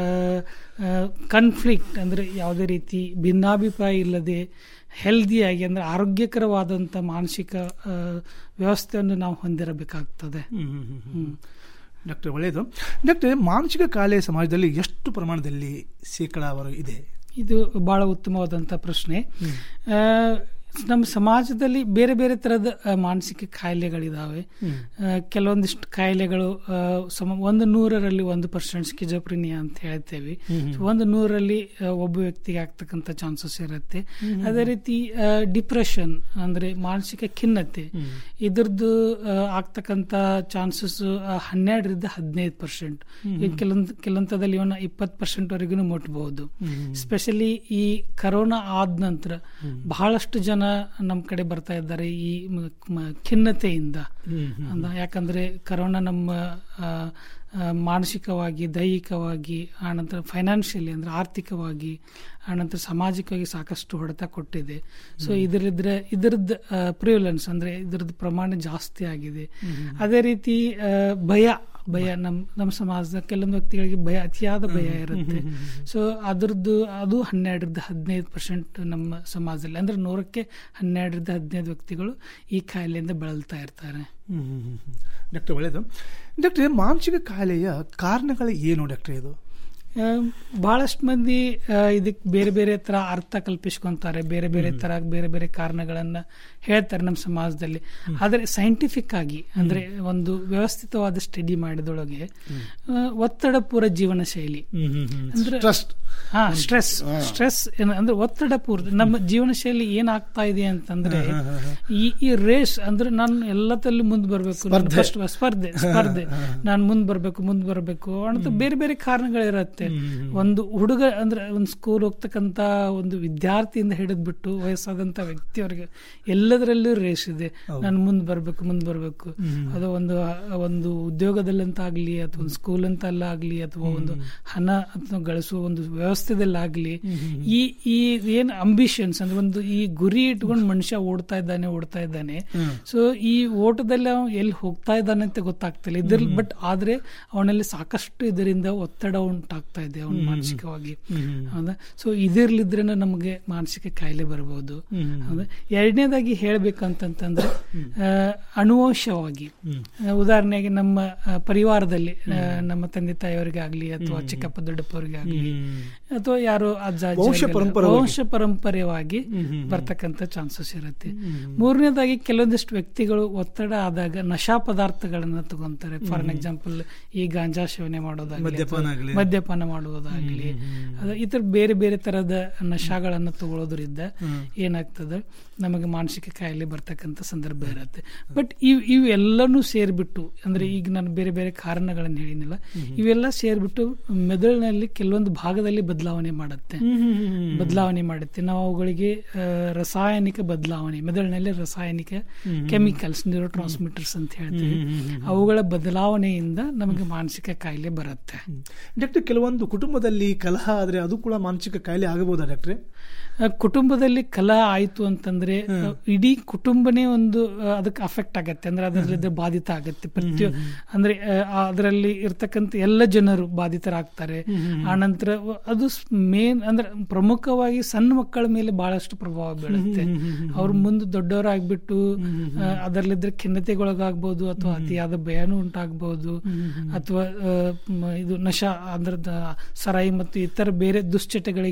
[SPEAKER 4] ಕನ್ಫ್ಲಿಕ್ಟ್ ಅಂದ್ರೆ ಯಾವುದೇ ರೀತಿ ಭಿನ್ನಾಭಿಪ್ರಾಯ ಇಲ್ಲದೆ ಹೆಲ್ದಿಯಾಗಿ ಅಂದ್ರೆ ಆರೋಗ್ಯಕರವಾದಂತ ಮಾನಸಿಕ ಆ, ವ್ಯವಸ್ಥೆಯನ್ನು ನಾವು ಹೊಂದಿರಬೇಕಾಗ್ತದೆ
[SPEAKER 3] ಹ್ಮ್, ಹ್ಮ್, ಹ್ಮ್, ಹ್ಮ್. ಡಾಕ್ಟರ್ ಒಳ್ಳೆಯದು ಡಾಕ್ಟರ್ ಮಾನಸಿಕ ಕಾಯಿಲೆ ಸಮಾಜದಲ್ಲಿ ಎಷ್ಟು ಪ್ರಮಾಣದಲ್ಲಿ ಶೇಕಡಾವಾರು ಇದೆ
[SPEAKER 4] ಇದು ಬಹಳ ಉತ್ತಮವಾದಂತ ಪ್ರಶ್ನೆ ಆ, ನಮ್ಮ ಸಮಾಜದಲ್ಲಿ ಬೇರೆ ಬೇರೆ ತರದ ಆ, ಮಾನಸಿಕ ಕಾಯಿಲೆಗಳಿದಾವೆ
[SPEAKER 3] ಹ್ಮ್.
[SPEAKER 4] ಆ, ಕೆಲವೊಂದಿಷ್ಟು ಕಾಯಿಲೆಗಳು ಆ, ಸಮ ಒಂದು ನೂರರಲ್ಲಿ ಒಂದು ಪರ್ಸೆಂಟ್ ಸ್ಕಿಜೋಪ್ರಿನಿಯಾ ಅಂತ ಹೇಳ್ತೇವೆ
[SPEAKER 3] ಹ್ಮ್.
[SPEAKER 4] So, ಒಂದು ನೂರಲ್ಲಿ ಆ, ಒಬ್ಬ ವ್ಯಕ್ತಿಗೆ ಆಗ್ತಕ್ಕಂಥ ಚಾನ್ಸಸ್ ಇರುತ್ತೆ
[SPEAKER 3] ಹ್ಮ್.
[SPEAKER 4] ಅದೇ ರೀತಿ ಡಿಪ್ರೆಷನ್ ಅಂದ್ರೆ ಮಾನಸಿಕ ಖಿನ್ನತೆ
[SPEAKER 3] ಹ್ಮ್.
[SPEAKER 4] ಇದ್ರದ್ದು ಆ, ಆಗ್ತಕ್ಕಂಥ ಚಾನ್ಸಸ್ ಹನ್ನೆರಡರಿಂದ ಹದಿನೈದು ಪರ್ಸೆಂಟ್
[SPEAKER 3] ಹ್ಮ್.
[SPEAKER 4] ಕೆಲವೊಂದು ಕೆಲವೊಂದದಲ್ಲಿ ಇವನ್ನ ಇಪ್ಪತ್ತು ಪರ್ಸೆಂಟ್ ವರೆಗೂ ಮುಟ್ಬಹುದು
[SPEAKER 3] ಹ್ಮ್.
[SPEAKER 4] ಸ್ಪೆಷಲಿ ಈ ಕರೋನಾ ಆದ ನಂತರ
[SPEAKER 3] ಹ್ಮ್.
[SPEAKER 4] ಬಹಳಷ್ಟು ಜನ ನಮ್ಮ ಕಡೆ ಬರ್ತಾ ಇದ್ದಾರೆ ಈ ಮ- ಮ- ಖಿನ್ನತೆಯಿಂದ
[SPEAKER 3] ಹ್ಮ್, ಹ್ಮ್,
[SPEAKER 4] ಅಂದ ಯಾಕಂದ್ರೆ ಕರೋನಾ ನಮ್ಮ ಆ, ಆ, ಮಾನಸಿಕವಾಗಿ ದೈಹಿಕವಾಗಿ ಆನಂತರ ಫೈನಾನ್ಷಿಯಲಿ ಅಂದ್ರೆ ಆರ್ಥಿಕವಾಗಿ ಆನಂತರ ಸಾಮಾಜಿಕವಾಗಿ ಸಾಕಷ್ಟು ಹೊಡೆತ ಕೊಟ್ಟಿದೆ ಸೊ ಇದರಿದ್ರೆ ಇದರದ್ದು ಪ್ರಿವಿಲೆನ್ಸ್ ಅಂದ್ರೆ ಇದರದ್ದು ಪ್ರಮಾಣ ಜಾಸ್ತಿ ಆಗಿದೆ
[SPEAKER 3] ಹ್ಮ್.
[SPEAKER 4] ಅದೇ ರೀತಿ ಆ, ಭಯ ಭಯ ನಮ್ ನಮ್ಮ ಸಮಾಜದ ಕೆಲವೊಂದು ವ್ಯಕ್ತಿಗಳಿಗೆ ಭಯ ಅತಿಯಾದ ಭಯ ಇರುತ್ತೆ
[SPEAKER 3] ಹ್ಮ್, ಹ್ಮ್, ಹ್ಮ್.
[SPEAKER 4] ಸೊ ಅದ್ರದ್ದು ಅದು ಹನ್ನೆರಡರಿಂದ ಹದಿನೈದು ಪರ್ಸೆಂಟ್ ನಮ್ಮ ಸಮಾಜದಲ್ಲಿ ಅಂದ್ರೆ ನೂರಕ್ಕೆ ಹನ್ನೆರಡರಿಂದ ಹದಿನೈದು ವ್ಯಕ್ತಿಗಳು ಈ ಕಾಯಿಲೆಯಿಂದ ಬಳಲ್ತಾ ಇರ್ತಾರೆ
[SPEAKER 3] ಹ್ಮ್, ಹ್ಮ್, ಹ್ಮ್, ಹ್ಮ್. ಡಾಕ್ಟರ್ ಒಳ್ಳೆಯದು ಡಾಕ್ಟರ್ ಮಾನಸಿಕ ಕಾಯಿಲೆಯ ಕಾರಣಗಳು ಏನು ಡಾಕ್ಟರ್ ಇದು
[SPEAKER 4] ಆ, ಬಹಳಷ್ಟು ಮಂದಿ ಆ, ಇದಕ್ಕೆ ಬೇರೆ ಬೇರೆ ತರ ಅರ್ಥ ಕಲ್ಪಿಸ್ಕೊಂತಾರೆ ಬೇರೆ ಬೇರೆ ತರ ಬೇರೆ ಬೇರೆ ಕಾರಣಗಳನ್ನ ಹೇಳ್ತಾರೆ ನಮ್ಮ ಸಮಾಜದಲ್ಲಿ ಆದರೆ ಸೈಂಟಿಫಿಕ್ ಆಗಿ ಅಂದ್ರೆ ಒಂದು ವ್ಯವಸ್ಥಿತವಾದ ಸ್ಟಡಿ ಮಾಡಿದೊಳಗೆ ಆ, ಒತ್ತಡಪೂರ ಜೀವನ ಶೈಲಿ ಅಂದ್ರೆ
[SPEAKER 3] Stress.
[SPEAKER 4] ಹಾ ಸ್ಟ್ರೆಸ್ ಸ್ಟ್ರೆಸ್ ಅಂದ್ರೆ ಒತ್ತಡ ಪೂರ್ತಿ ನಮ್ಮ ಜೀವನ ಶೈಲಿ ಏನಾಗ್ತಾ ಇದೆ ಅಂತಂದ್ರೆ
[SPEAKER 3] ಹಾ, ಹಾ, ಹಾ.
[SPEAKER 4] ಈ ಈ ರೇಸ್ ಅಂದ್ರೆ ನಾನು ಎಲ್ಲತಲ್ಲೂ ಮುಂದ್ ಬರ್ಬೇಕು ನಾನು
[SPEAKER 3] ಸ್ಪರ್ಧೆ.
[SPEAKER 4] first ಸ್ಪರ್ಧೆ ಸ್ಪರ್ಧೆ ನಾನು ಮುಂದ್ ಬರ್ಬೇಕು ಮುಂದ್ ಬರ್ಬೇಕು ಅಂತ ಬೇರೆ ಬೇರೆ ಕಾರಣಗಳಿರತ್ತೆ ಒಂದು ಹುಡುಗ ಅಂದ್ರೆ ಒಂದು ಸ್ಕೂಲ್ ಹೋಗ್ತಕ್ಕಂತ ಒಂದು ವಿದ್ಯಾರ್ಥಿಯಿಂದ ಹಿಡಿದ್ಬಿಟ್ಟು ವಯಸ್ಸಾದಂತ ವ್ಯಕ್ತಿಯವರೆಗೆ ಎಲ್ಲದರಲ್ಲೂ ರೇಸ್ ಇದೆ ನಾನು ಮುಂದ್ ಬರ್ಬೇಕು ಮುಂದ್ ಬರ್ಬೇಕು
[SPEAKER 3] ಹ್ಮ್.
[SPEAKER 4] ಅದು ಒಂದು ಒಂದು ಉದ್ಯೋಗದಲ್ಲಂತಾಗ್ಲಿ ಅಥವಾ ಒಂದು ಸ್ಕೂಲ್ ಅಂತ ಅಲ್ಲ ಆಗ್ಲಿ ಅಥವಾ ಒಂದು ಹಣ ಅಥವಾ ಗಳಿಸುವ ಒಂದು ವ್ಯವಸ್ಥೆದಲ್ಲಾಗ್ಲಿ ಈ ಈ ಏನ್ ಅಂಬಿಷನ್ಸ್ ಅಂದ್ರೆ ಒಂದು ಈ ಗುರಿ ಇಟ್ಕೊಂಡು ಮನುಷ್ಯ ಓಡ್ತಾ ಇದ್ದಾನೆ ಓಡ್ತಾ ಇದ್ದಾನೆ ಸೊ ಈ ಓಟದಲ್ಲಿ ಅವನು ಎಲ್ಲಿ ಹೋಗ್ತಾ ಇದ್ದಾನೆ ಅಂತ ಗೊತ್ತಾಗ್ತಿಲ್ಲ ಇದ್ರಲ್ಲಿ ಬಟ್ ಆದ್ರೆ ಅವನಲ್ಲಿ ಸಾಕಷ್ಟು ಇದರಿಂದ ಒತ್ತಡ ಉಂಟಾಗ್ತಾ ಇದೆ ಅವನ
[SPEAKER 3] ಹ್ಮ್.
[SPEAKER 4] ಮಾನಸಿಕವಾಗಿ
[SPEAKER 3] ಹ್ಮ್.
[SPEAKER 4] ಹೌದಾ ಸೊ ಇದಿರ್ಲಿದ್ರೆ ನಮಗೆ ಮಾನಸಿಕ ಕಾಯಿಲೆ ಬರಬಹುದು
[SPEAKER 3] ಹ್ಮ್.
[SPEAKER 4] ಹೌದಾ ಎರಡನೇದಾಗಿ ಹೇಳ್ಬೇಕಂತಂತಂದ್ರೆ ಆ, ಅನುವಂಶವಾಗಿ
[SPEAKER 3] ಹ್ಮ್.
[SPEAKER 4] ಆ, ಉದಾಹರಣೆಗೆ ನಮ್ಮ ಆ, ಪರಿವಾರದಲ್ಲಿ ಆ, ನಮ್ಮ ತಂದೆ ತಾಯಿಯವರಿಗೆ ಆಗ್ಲಿ ಅಥವಾ ಚಿಕ್ಕಪ್ಪ ದೊಡ್ಡಪ್ಪವ್ರಿಗೆ ಆಗ್ಲಿ ಅಥವಾ ಯಾರೋ ಅಜ್ಜ ಅಜ್ಜಿ
[SPEAKER 3] ವಂಶ
[SPEAKER 4] ಅವ್ರಿಗೆಲ್ಲ
[SPEAKER 3] ಪರಂಪರವಾಗಿ.
[SPEAKER 4] ವಂಶ ಪರಂಪರೆಯಾಗಿ ಬರ್ತಕ್ಕಂಥ ಚಾನ್ಸಸ್ ಇರುತ್ತೆ ಮೂರನೇದಾಗಿ ಕೆಲವೊಂದಿಷ್ಟು ವ್ಯಕ್ತಿಗಳು ಒತ್ತಡ ಆದಾಗ ನಶಾ ಪದಾರ್ಥಗಳನ್ನ ತಗೊಂತಾರೆ ಫಾರ್ ಎಕ್ಸಾಂಪಲ್ ಈ ಗಾಂಜಾ ಸೇವನೆ ಮಾಡೋದಾಗ್ಲಿ
[SPEAKER 3] ಮದ್ಯಪಾನ
[SPEAKER 4] ಅಥವಾ
[SPEAKER 3] ಆಗ್ಲಿ.
[SPEAKER 4] ಮದ್ಯಪಾನ ಮಾಡುವುದಾಗ್ಲಿ ಅದು ಈ ತರ ಬೇರೆ ಬೇರೆ ತರದ ನಶಾಗಳನ್ನು ತಗೊಳ್ಳೋದ್ರಿಂದ ಏನಾಗ್ತದೆ ನಮಗೆ ಮಾನಸಿಕ ಕಾಯಿಲೆ ಬರ್ತಕ್ಕಂಥ ಸಂದರ್ಭ ಇರುತ್ತೆ ಬಟ್ ಇವ್ ಇವೆಲ್ಲನೂ ಸೇರ್ಬಿಟ್ಟು ಅಂದ್ರೆ ಈಗ ನಾನು ಬೇರೆ ಬೇರೆ ಕಾರಣಗಳನ್ನು ಹೇಳಿನಿಲ್ಲ ಇವೆಲ್ಲ ಸೇರ್ಬಿಟ್ಟು ಮೆದುಳಿನಲ್ಲಿ ಕೆಲವೊಂದು ಭಾಗದಲ್ಲಿ ಬದಲಾವಣೆ ಮಾಡುತ್ತೆ ಬದಲಾವಣೆ ಮಾಡುತ್ತೆ ನಾವು ಅವುಗಳಿಗೆ ಆ, ರಾಸಾಯನಿಕ ಬದಲಾವಣೆ ಮೆದುಳಿನಲ್ಲಿ ರಾಸಾಯನಿಕ ಕೆಮಿಕಲ್ಸ್ ನ್ಯೂರೋ ಟ್ರಾನ್ಸ್ಮಿಟರ್ಸ್ ಅಂತ ಹೇಳ್ತೀವಿ ಅವುಗಳ ಬದಲಾವಣೆಯಿಂದ ನಮಗೆ ಮಾನಸಿಕ ಕಾಯಿಲೆ ಬರುತ್ತೆ
[SPEAKER 3] ಡಾಕ್ಟರ್ ಕೆಲವೊಂದು ಕುಟುಂಬದಲ್ಲಿ ಕಲಹ ಆದ್ರೆ ಅದು ಕೂಡ ಮಾನಸಿಕ ಕಾಯಿಲೆ ಆಗಬಹುದಾ ಡಾಕ್ಟ್ರೆ
[SPEAKER 4] ಆ, ಕುಟುಂಬದಲ್ಲಿ ಕಲಹ ಆಯ್ತು ಅಂತಂದ್ರೆ ಆ, ಇಡೀ ಕುಟುಂಬನೇ ಒಂದು ಆ, ಅದಕ್ಕೆ ಅಫೆಕ್ಟ್ ಆಗತ್ತೆ ಅಂದ್ರೆ ಅದರಲ್ಲಿ ಬಾಧಿತ ಆಗತ್ತೆ ಪ್ರತಿ ಅಂದ್ರೆ ಆ, ಅದರಲ್ಲಿ ಇರ್ತಕ್ಕಂಥ ಎಲ್ಲ ಜನರು ಬಾಧಿತರಾಗ್ತಾರೆ ಆನಂತರ ವ- ಅದು ಮೇನ್ ಅಂದ್ರೆ ಪ್ರಮುಖವಾಗಿ ಸಣ್ಣ ಮಕ್ಕಳ ಮೇಲೆ ಬಹಳಷ್ಟು ಪ್ರಭಾವ ಬೀಳುತ್ತೆ ಅವ್ರು ಮುಂದೆ ದೊಡ್ಡವರಾಗ್ಬಿಟ್ಟು ಆ, ಅದರಲ್ಲಿದ್ರೆ ಖಿನ್ನತೆಗೊಳಗಾಗ್ಬೋದು ಅಥವಾ ಅತಿಯಾದ ಭಯನೂ ಉಂಟಾಗ್ಬೋದು ಅಥವಾ ಆ, ಮ- ಇದು ನಶಾ ಅಂದ್ರೆ ದ- ಸರಾಯಿ ಮತ್ತು ಇತರ ಬೇರೆ ದುಶ್ಚಟಗಳಿಗೆ